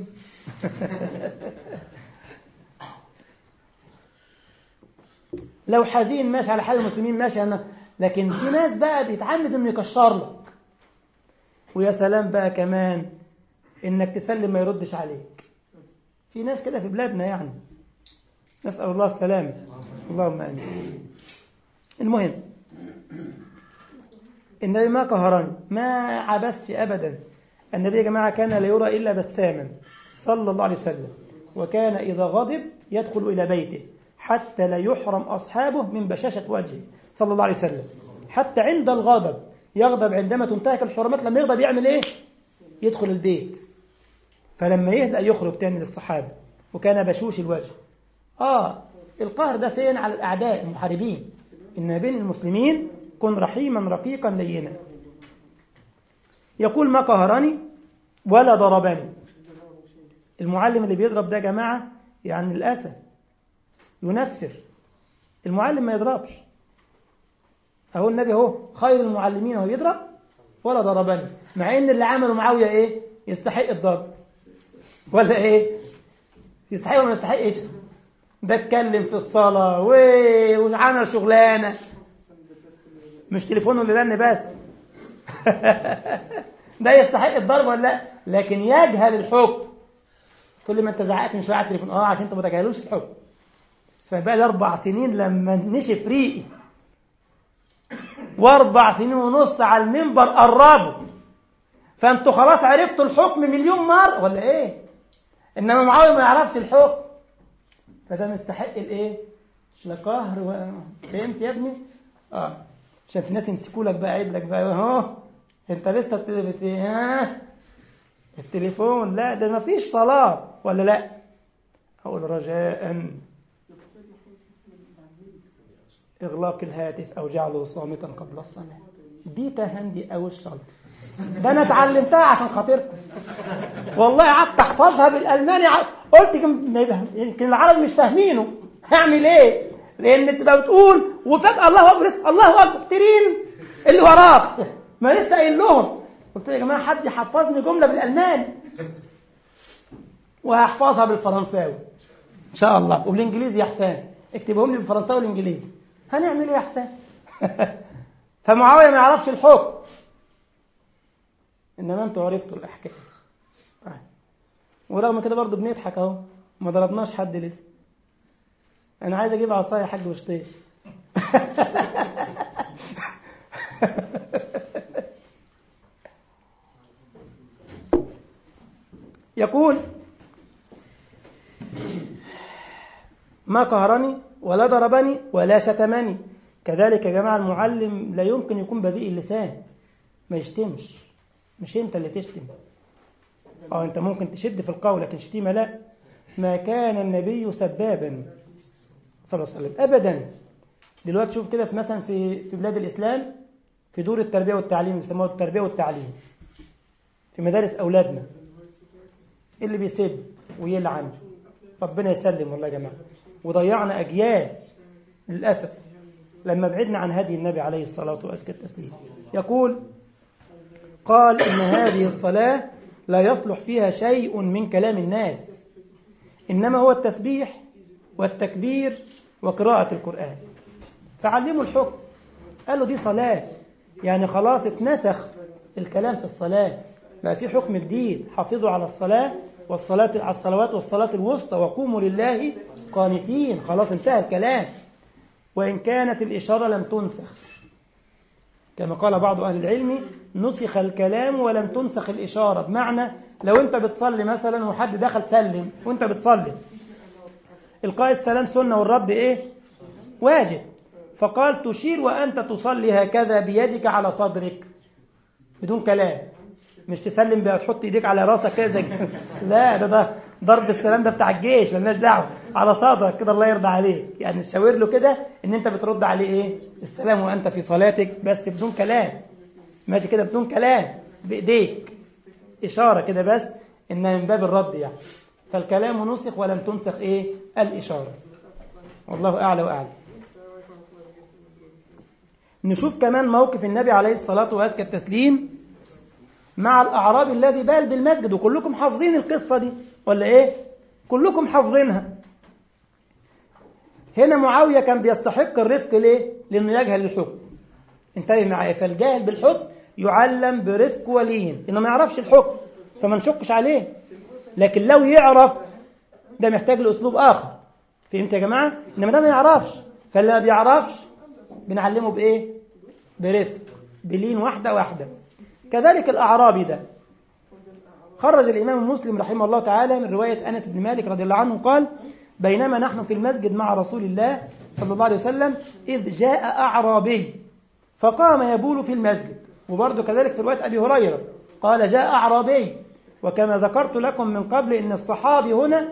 لو حزين ماشي على حال المسلمين ماشي أنا لكن في ناس بقى بيتعمد انه يكشر لك ويا سلام بقى كمان انك تسلم ما يردش عليك في ناس كده في بلادنا يعني نسأل الله السلامة اللهم امين المهم النبي ما قهرني ما عبسش ابدا النبي يا جماعة كان لا يرى إلا بساما صلى الله عليه وسلم وكان إذا غضب يدخل إلى بيته حتى لا يحرم أصحابه من بشاشة وجهه صلى الله عليه وسلم حتى عند الغضب يغضب عندما تنتهك الحرمات لما يغضب يعمل إيه يدخل البيت فلما يهدأ يخرج تاني للصحابة وكان بشوش الوجه آه القهر ده فين على الأعداء المحاربين إن بين المسلمين كن رحيما رقيقا لينا يقول ما قهرني ولا ضربني المعلم اللي بيضرب ده يا جماعة يعني الأسى ينفر المعلم ما يضربش أهو النبي أهو خير المعلمين هو يضرب ولا ضربني مع إن اللي عمله معاوية إيه يستحق الضرب ولا إيه يستحق ولا ما يستحقش ده اتكلم في الصلاة وعمل شغلانة مش تليفونه اللي رن بس ده يستحق الضرب ولا لا لكن يجهل الحكم تقول لي ما انت زعقت مش على التليفون اه عشان انت ما تجهلوش الحكم فبقى لي اربع سنين لما نشف ريقي واربع سنين ونص على المنبر قربوا فانتوا خلاص عرفتوا الحكم مليون مره ولا ايه انما معاويه ما يعرفش الحكم فده مستحق الايه لا قهر و... فهمت يا ابني اه عشان في ناس يمسكوا لك بقى عيب لك بقى اهو انت لسه بت... ها التليفون لا ده ما فيش صلاة ولا لا اقول رجاء اغلاق الهاتف او جعله صامتا قبل الصلاة دي تهندي او الشرط ده انا اتعلمتها عشان خاطركم والله قعدت احفظها بالالماني قلت يمكن العرب مش فاهمينه هعمل ايه لان تبقى بتقول وفجاه الله اكبر الله اكبر ترين اللي وراك ما لسه قايل لهم قلت يا جماعه حد يحفظني جمله بالالماني وهحفظها بالفرنساوي ان شاء الله وبالانجليزي يا حسام اكتبهم لي بالفرنساوي والانجليزي هنعمل ايه يا حسام فمعاويه ما يعرفش الحكم انما انتوا عرفتوا الاحكام ورغم كده برضه بنضحك اهو ما ضربناش حد لسه انا عايز اجيب عصايه يا حاج وشطيش يقول ما قهرني ولا ضربني ولا شتمني كذلك يا جماعة المعلم لا يمكن يكون بذيء اللسان ما يشتمش مش انت اللي تشتم اه انت ممكن تشد في القول لكن شتيمة لا ما كان النبي سبابا صلى الله عليه وسلم ابدا دلوقتي شوف كده في مثلا في في بلاد الاسلام في دور التربيه والتعليم بيسموها التربيه والتعليم في مدارس اولادنا اللي بيسب ويلعن ربنا يسلم والله يا جماعه وضيعنا اجيال للاسف لما بعدنا عن هدي النبي عليه الصلاه وازكى التسليم يقول قال ان هذه الصلاه لا يصلح فيها شيء من كلام الناس انما هو التسبيح والتكبير وقراءه القران فعلموا الحكم قال له دي صلاه يعني خلاص اتنسخ الكلام في الصلاه بقى في حكم جديد حافظوا على الصلاه والصلاة على الصلوات والصلاة الوسطى وقوموا لله قانتين خلاص انتهى الكلام وإن كانت الإشارة لم تنسخ كما قال بعض أهل العلم نسخ الكلام ولم تنسخ الإشارة بمعنى لو أنت بتصلي مثلا وحد دخل سلم وأنت بتصلي القاء السلام سنة والرد إيه واجب فقال تشير وأنت تصلي هكذا بيدك على صدرك بدون كلام مش تسلم بقى تحط ايديك على راسك كده زي لا ده ده ضرب السلام ده بتاع الجيش مالناش دعوه على صدرك كده الله يرضى عليك يعني تشاور له كده ان انت بترد عليه ايه السلام وانت في صلاتك بس بدون كلام ماشي كده بدون كلام بايديك اشاره كده بس انها من باب الرد يعني فالكلام نسخ ولم تنسخ ايه الاشاره والله اعلى واعلم نشوف كمان موقف النبي عليه الصلاه وازكى التسليم مع الأعرابي الذي بال بالمسجد وكلكم حافظين القصة دي ولا إيه؟ كلكم حافظينها هنا معاوية كان بيستحق الرفق ليه؟ لأنه يجهل الحكم انتبه معايا فالجاهل بالحكم يعلم برفق ولين إنه ما يعرفش الحكم فما نشكش عليه لكن لو يعرف ده محتاج لأسلوب آخر فهمت يا جماعة؟ إنما ده ما يعرفش فاللي ما بيعرفش بنعلمه بإيه؟ برفق بلين واحدة واحدة كذلك الأعرابي ده خرج الإمام مسلم رحمه الله تعالى من رواية أنس بن مالك رضي الله عنه قال بينما نحن في المسجد مع رسول الله صلى الله عليه وسلم إذ جاء أعرابي فقام يبول في المسجد وبرضه كذلك في رواية أبي هريرة قال جاء أعرابي وكما ذكرت لكم من قبل إن الصحابي هنا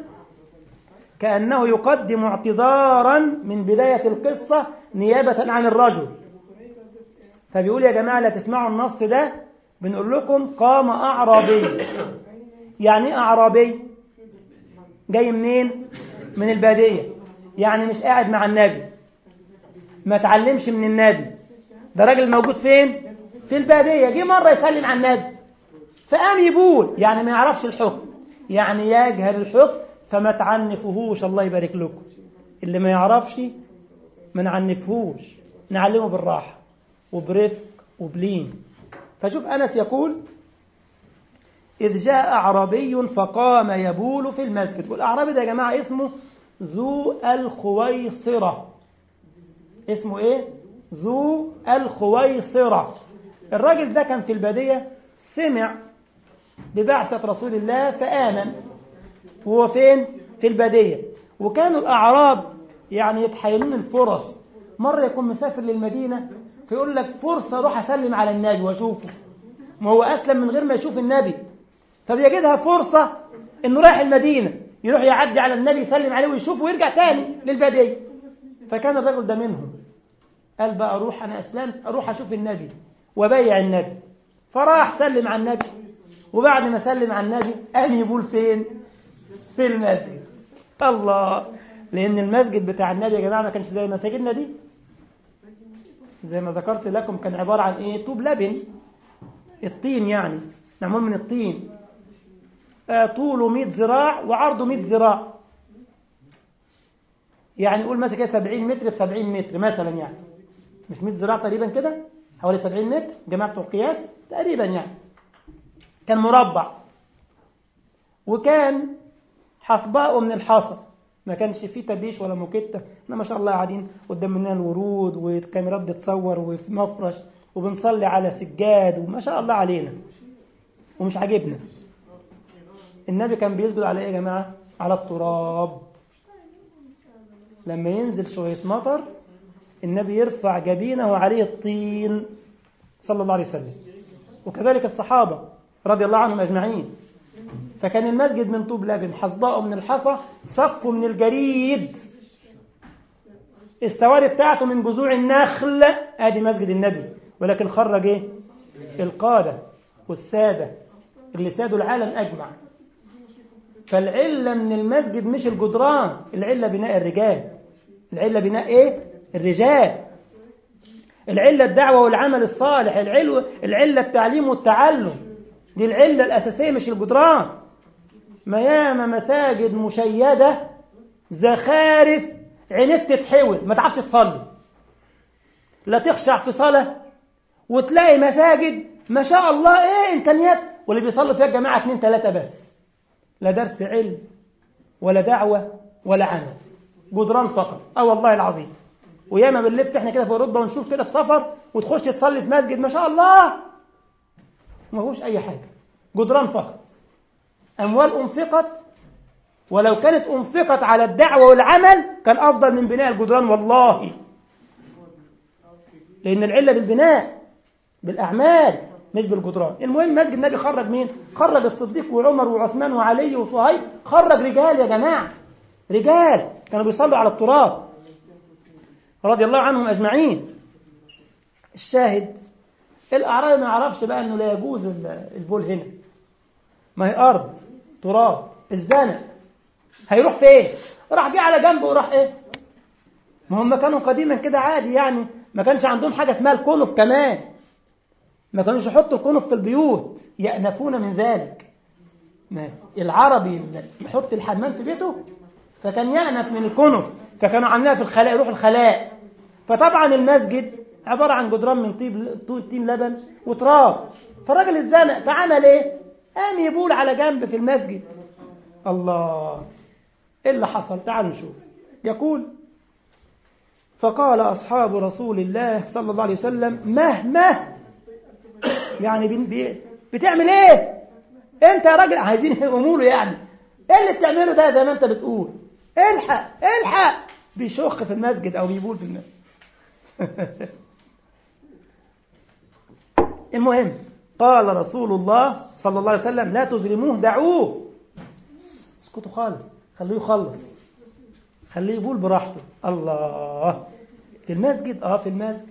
كأنه يقدم اعتذارا من بداية القصة نيابة عن الرجل فبيقول يا جماعة لا تسمعوا النص ده بنقول لكم قام أعرابي يعني ايه أعرابي جاي منين من البادية يعني مش قاعد مع النبي ما تعلمش من النبي ده راجل موجود فين في البادية جه مرة يسلم على النبي فقام يبول يعني ما يعرفش الحكم يعني يجهل الحكم فما تعنفوهوش الله يبارك لكم اللي ما يعرفش ما نعنفهوش نعلمه بالراحة وبرفق وبلين فشوف أنس يقول إذ جاء أعرابي فقام يبول في المسجد والأعرابي ده يا جماعة اسمه ذو الخويصرة اسمه إيه؟ ذو الخويصرة الراجل ده كان في البادية سمع ببعثة رسول الله فآمن وهو فين؟ في البادية وكانوا الأعراب يعني يتحيلون الفرص مرة يكون مسافر للمدينة فيقول لك فرصة أروح أسلم على النبي وأشوفه ما هو أسلم من غير ما يشوف النبي فبيجدها فرصة إنه رايح المدينة يروح يعدي على النبي يسلم عليه ويشوفه ويرجع تاني للبدية فكان الرجل ده منهم قال بقى أروح أنا أسلمت أروح أشوف النبي وبيع النبي فراح سلم على النبي وبعد ما سلم على النبي قام يقول فين في المسجد الله لأن المسجد بتاع النبي يا جماعة ما كانش زي مساجدنا دي زي ما ذكرت لكم كان عبارة عن إيه طوب لبن الطين يعني معمول من الطين طوله 100 ذراع وعرضه 100 ذراع يعني قول مثلا كده 70 متر في 70 متر مثلا يعني مش 100 ذراع تقريبا كده حوالي 70 متر جماعة بتوع القياس تقريبا يعني كان مربع وكان حصباءه من الحصى ما كانش فيه تبيش ولا موكيتة احنا ما شاء الله قاعدين قدام مننا الورود والكاميرات بتصور وفي مفرش وبنصلي على سجاد وما شاء الله علينا ومش عاجبنا النبي كان بيسجد على ايه يا جماعة على التراب لما ينزل شوية مطر النبي يرفع جبينه عليه الطين صلى الله عليه وسلم وكذلك الصحابة رضي الله عنهم أجمعين فكان المسجد من طوب لبن حصباءه من الحصى سقفه من الجريد السواري بتاعته من جذوع النخل ادي مسجد النبي ولكن خرج ايه القادة والسادة اللي سادوا العالم أجمع فالعلة من المسجد مش الجدران العلة بناء الرجال العلة بناء ايه الرجال العلة الدعوة والعمل الصالح العلة, العلة التعليم والتعلم دي العلة الأساسية مش الجدران ما ياما مساجد مشيدة زخارف عينيك تتحول ما تعرفش تصلي لا تخشع في صلاة وتلاقي مساجد ما شاء الله ايه امكانيات واللي بيصلي فيها الجماعة اتنين تلاتة بس لا درس علم ولا دعوة ولا عمل جدران فقط اه والله العظيم وياما بنلف احنا كده في اوروبا ونشوف كده في سفر وتخش تصلي في مسجد ما شاء الله ما هوش اي حاجة جدران فقط اموال انفقت ولو كانت انفقت على الدعوة والعمل كان افضل من بناء الجدران والله لان العلة بالبناء بالاعمال مش بالجدران المهم مسجد النبي خرج مين خرج الصديق وعمر وعثمان وعلي وصهيب خرج رجال يا جماعة رجال كانوا بيصلوا على التراب رضي الله عنهم أجمعين الشاهد الأعرابي ما يعرفش بقى أنه لا يجوز البول هنا ما هي أرض تراب الزنق هيروح فين راح جه على جنبه وراح ايه ما هم كانوا قديما كده عادي يعني ما كانش عندهم حاجة اسمها الكنف كمان ما كانوش يحطوا الكنف في البيوت يأنفون من ذلك ما العربي يحط الحمام في بيته فكان يأنف من الكنف فكانوا عاملينها في الخلاء يروح الخلاء فطبعا المسجد عبارة عن جدران من طيب طين لبن وتراب فالراجل اتزنق فعمل ايه قام يبول على جنب في المسجد الله ايه اللي حصل تعالوا نشوف يقول فقال أصحاب رسول الله صلى الله عليه وسلم مهما يعني بي بتعمل ايه انت يا راجل عايزين يقوموا له يعني ايه اللي بتعمله ده زي ما انت بتقول الحق الحق بيشخ في المسجد او بيبول في المسجد المهم قال رسول الله صلى الله عليه وسلم لا تظلموه دعوه اسكتوا خالص خليه يخلص خليه يقول براحته الله في المسجد اه في المسجد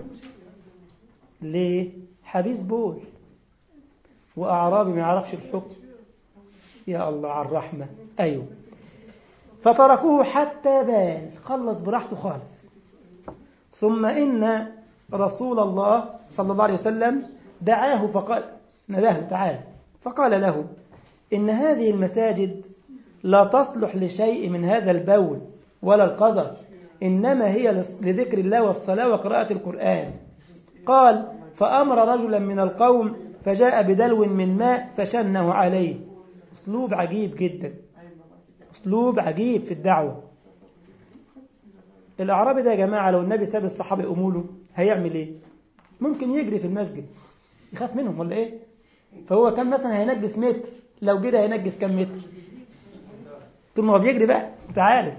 ليه حبيس بول واعرابي ما يعرفش الحكم يا الله على الرحمه ايوه فتركوه حتى بال خلص براحته خالص ثم ان رسول الله صلى الله عليه وسلم دعاه فقال نداه تعالى فقال له إن هذه المساجد لا تصلح لشيء من هذا البول ولا القدر إنما هي لذكر الله والصلاة وقراءة القرآن قال فأمر رجلا من القوم فجاء بدلو من ماء فشنه عليه أسلوب عجيب جدا أسلوب عجيب في الدعوة الأعرابي ده يا جماعة لو النبي ساب الصحابة يقوموا له هيعمل إيه ممكن يجري في المسجد يخاف منهم ولا إيه فهو كان مثلا هينجس متر لو جري هينجس كم متر طول ما هو بيجري بقى انت عارف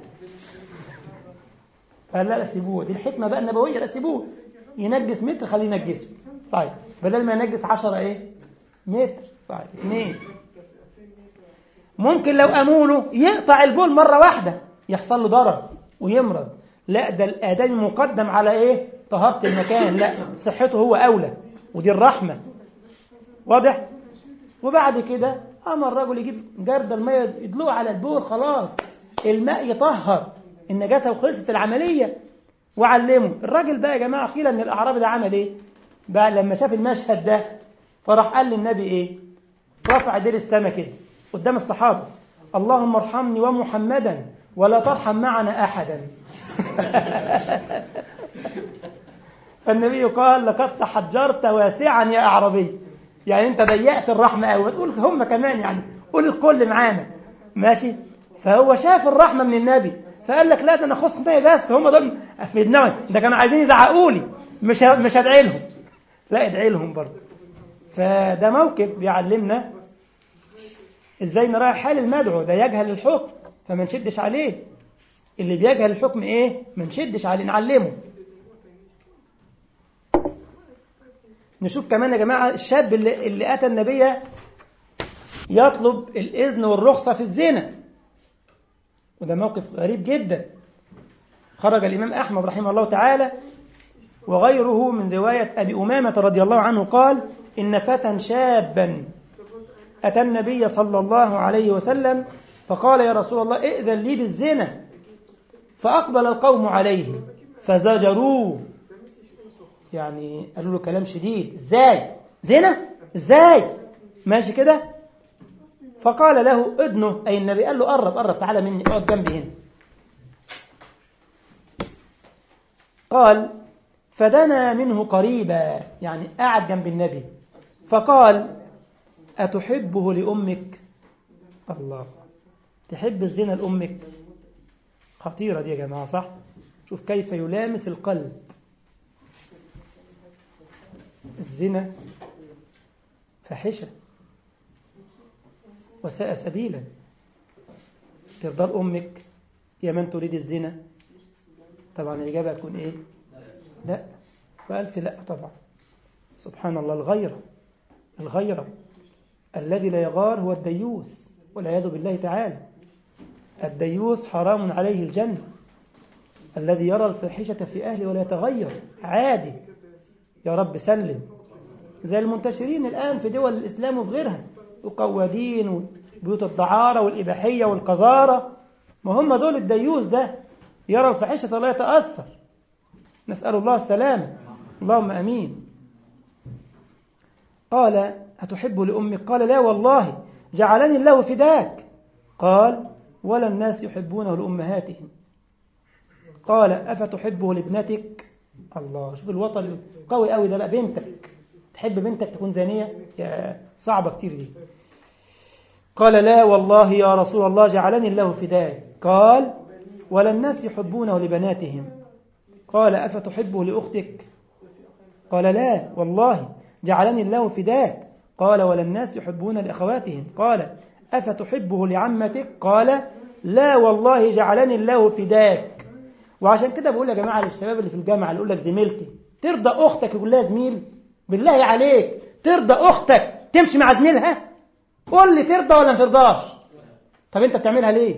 قال لا لا سيبوه دي الحكمة بقى النبوية لا سيبوه ينجس متر خليه ينجسه طيب بدل ما ينجس 10 ايه متر طيب اثنين ممكن لو امونه يقطع البول مرة واحدة يحصل له ضرر ويمرض لا ده الآدمي مقدم على ايه طهارة المكان لا صحته هو أولى ودي الرحمة واضح وبعد كده أمر الرجل يجيب جرد المية يدلوه على البول خلاص الماء يطهر النجاسة وخلصت العملية وعلمه الراجل بقى يا جماعة قيل ان الأعرابي ده عمل ايه بقى لما شاف المشهد ده فراح قال للنبي ايه رفع دير السما كده قدام الصحابة اللهم ارحمني ومحمدا ولا ترحم معنا أحدا فالنبي قال لقد تحجرت واسعا يا أعربي يعني أنت ضيقت الرحمة أوي وتقول هم كمان يعني قول الكل معانا ماشي فهو شاف الرحمة من النبي فقال لك لا ده أنا خص بيه بس هم دول في دماغي ده كانوا عايزين يزعقوا لي مش مش هدعي لهم لا ادعي لهم برضه فده موقف بيعلمنا ازاي نراعي حال المدعو ده يجهل الحكم فما نشدش عليه اللي بيجهل الحكم ايه ما نشدش عليه نعلمه نشوف كمان يا جماعة الشاب اللي, اللي أتى النبي يطلب الإذن والرخصة في الزنا وده موقف غريب جدا خرج الإمام أحمد رحمه الله تعالى وغيره من رواية أبي أمامة رضي الله عنه قال إن فتى شابا أتى النبي صلى الله عليه وسلم فقال يا رسول الله ائذن لي بالزنا فأقبل القوم عليه فزجروه يعني قالوا له كلام شديد ازاي زنا ازاي ماشي كده فقال له ادنه أي النبي قال له قرب قرب تعالى مني اقعد جنبي هنا قال فدنا منه قريبا يعني قعد جنب النبي فقال أتحبه لأمك الله تحب الزنا لأمك خطيرة دي يا جماعة صح شوف كيف يلامس القلب الزنا فاحشة وساء سبيلا ترضى أمك يا من تريد الزنا طبعا الإجابة هتكون إيه لا وألف لا طبعا سبحان الله الغيرة الغيرة الذي لا يغار هو الديوث والعياذ بالله تعالى الديوث حرام عليه الجنة الذي يرى الفاحشة في أهله ولا يتغير عادي يا رب سلم زي المنتشرين الآن في دول الإسلام وفي غيرها وقوادين وبيوت الدعارة والإباحية والقذارة ما هم دول الديوث ده يرى الفاحشة ولا يتأثر نسأل الله السلامة اللهم أمين قال أتحب لأمك قال لا والله جعلني الله فداك قال ولا الناس يحبونه لأمهاتهم قال أفتحبه لابنتك الله شوف الوطن قوي قوي ده بقى بنتك تحب بنتك تكون زانية يا صعبة كتير دي قال لا والله يا رسول الله جعلني الله فداك قال ولا الناس يحبونه لبناتهم قال أفتحبه لأختك قال لا والله جعلني الله فداك قال ولا الناس يحبون لأخواتهم قال أفتحبه لعمتك قال لا والله جعلني الله فداك وعشان كده بقول يا جماعة للشباب اللي في الجامعة اللي يقول لك زميلتي ترضى أختك يقول لها زميل بالله عليك ترضى أختك تمشي مع زميلها قول لي ترضى ولا ما ترضاش طب أنت بتعملها ليه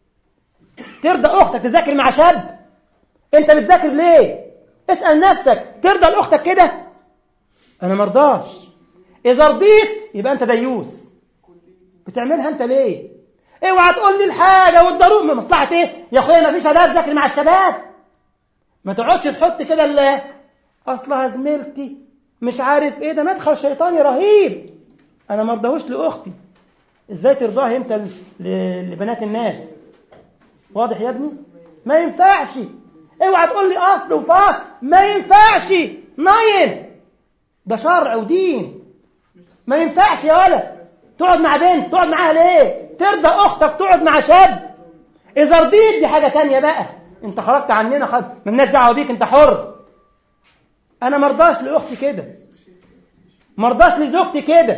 ترضى أختك تذاكر مع شاب أنت بتذاكر ليه اسأل نفسك ترضى لأختك كده أنا مرضاش إذا رضيت يبقى أنت ديوث بتعملها أنت ليه اوعى تقول لي الحاجة والضرورة مصلحة ايه يا اخويا ما فيش اداب ذاكر مع الشباب ما تقعدش تحط كده ال اصلها زميلتي مش عارف ايه ده مدخل شيطاني رهيب انا ما ارضاهوش لاختي ازاي ترضاها انت لبنات الناس واضح يا ابني ما ينفعش اوعى تقول لي اصل وفاصل ما ينفعش ناين ده شرع ودين ما ينفعش يا ولد تقعد مع بنت تقعد معاها ليه ترضى اختك تقعد مع شاب اذا رضيت دي حاجه تانية بقى انت خرجت عننا خد مالناش دعوه بيك انت حر انا مرضاش لاختي كده مرضاش لزوجتي كده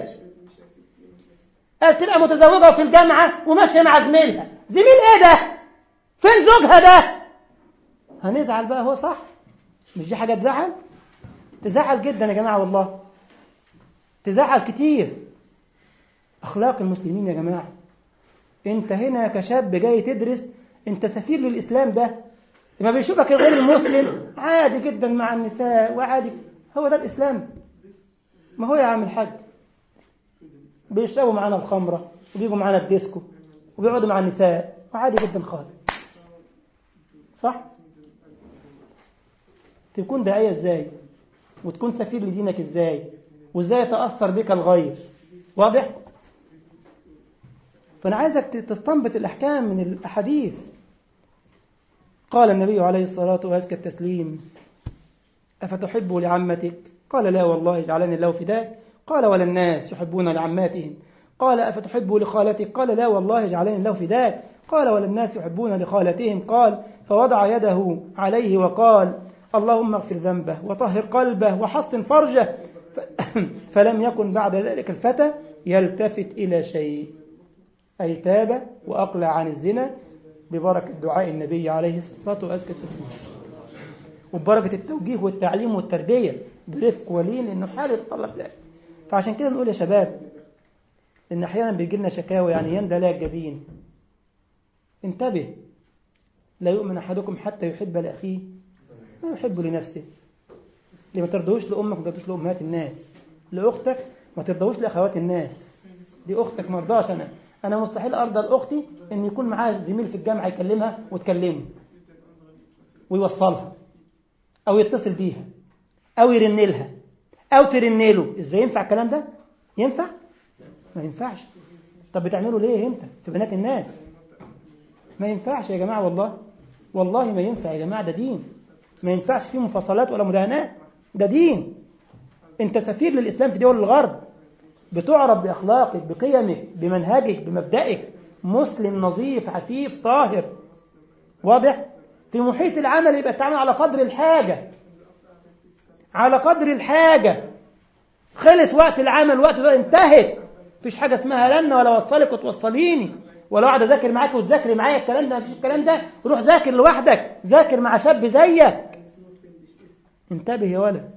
قال تبقى متزوجه وفي الجامعه وماشيه مع زميلها زميل ايه ده فين زوجها ده هنزعل بقى هو صح مش دي حاجه تزعل تزعل جدا يا جماعه والله تزعل كتير اخلاق المسلمين يا جماعه انت هنا كشاب جاي تدرس انت سفير للاسلام ده لما بيشوفك غير المسلم عادي جدا مع النساء وعادي هو ده الاسلام ما هو يا عم الحاج بيشربوا معانا الخمره وبيجوا معانا الديسكو وبيقعدوا مع النساء وعادي جدا خالص صح تكون داعيه ازاي وتكون سفير لدينك ازاي وازاي يتاثر بك الغير واضح فأنا عايزك تستنبط الأحكام من الأحاديث قال النبي عليه الصلاة وأزكى التسليم أفتحب لعمتك قال لا والله اجعلني الله فداك قال ولا الناس يحبون لعماتهم قال أفتحب لخالتك قال لا والله اجعلني الله فداك قال ولا الناس يحبون لخالتهم قال فوضع يده عليه وقال اللهم اغفر ذنبه وطهر قلبه وحصن فرجه فلم يكن بعد ذلك الفتى يلتفت إلى شيء أي تاب وأقلع عن الزنا ببركة دعاء النبي عليه الصلاة والسلام وببركة التوجيه والتعليم والتربية برفق ولين لأنه حال يتطلب ذلك فعشان كده نقول يا شباب إن أحيانا بيجي لنا شكاوى يعني يندى لا الجبين انتبه لا يؤمن أحدكم حتى يحب لأخيه ما يحب لنفسه اللي ما ترضوش لأمك ما ترضوش لأمهات الناس لأختك ما ترضوش لأخوات الناس دي أختك ما رضاش أنا أنا مستحيل أرضى لأختي إن يكون معاها زميل في الجامعة يكلمها وتكلمه ويوصلها أو يتصل بيها أو يرن لها أو ترن له إزاي ينفع الكلام ده؟ ينفع؟ ما ينفعش طب بتعمله ليه أنت في بنات الناس؟ ما ينفعش يا جماعة والله والله ما ينفع يا جماعة ده دين ما ينفعش فيه مفاصلات ولا مداهنات ده دين انت سفير للإسلام في دول الغرب بتعرف بأخلاقك بقيمك بمنهجك بمبدئك مسلم نظيف عفيف طاهر واضح في محيط العمل يبقى التعامل على قدر الحاجة على قدر الحاجة خلص وقت العمل وقت ده انتهت مفيش حاجة اسمها لنا ولا وصلك وتوصليني ولا اقعد اذاكر معاك وتذاكري معايا الكلام ده مفيش الكلام ده روح ذاكر لوحدك ذاكر مع شاب زيك انتبه يا ولد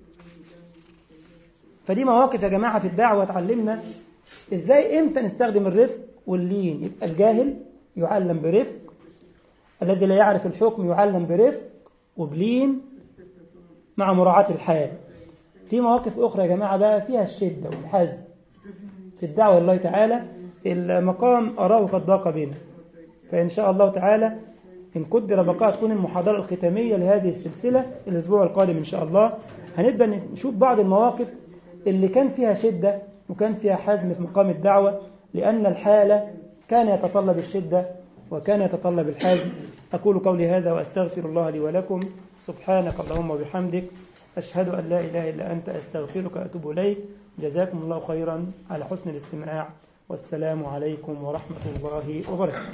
فدي مواقف يا جماعة في الدعوة تعلمنا ازاي امتى نستخدم الرفق واللين يبقى الجاهل يعلم برفق الذي لا يعرف الحكم يعلم برفق وبلين مع مراعاة الحال في مواقف أخرى يا جماعة بقى فيها الشدة والحزم في الدعوة الله تعالى المقام أراه قد ضاق بنا فإن شاء الله تعالى إن قدر بقاء تكون المحاضرة الختامية لهذه السلسلة الأسبوع القادم إن شاء الله هنبدأ نشوف بعض المواقف اللي كان فيها شدة وكان فيها حزم في مقام الدعوة لأن الحالة كان يتطلب الشدة وكان يتطلب الحزم أقول قولي هذا وأستغفر الله لي ولكم سبحانك اللهم وبحمدك أشهد أن لا إله إلا أنت أستغفرك وأتوب إليك جزاكم الله خيرا على حسن الاستماع والسلام عليكم ورحمة الله وبركاته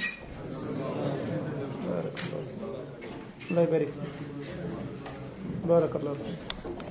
بارك الله الله يبارك بارك الله فيك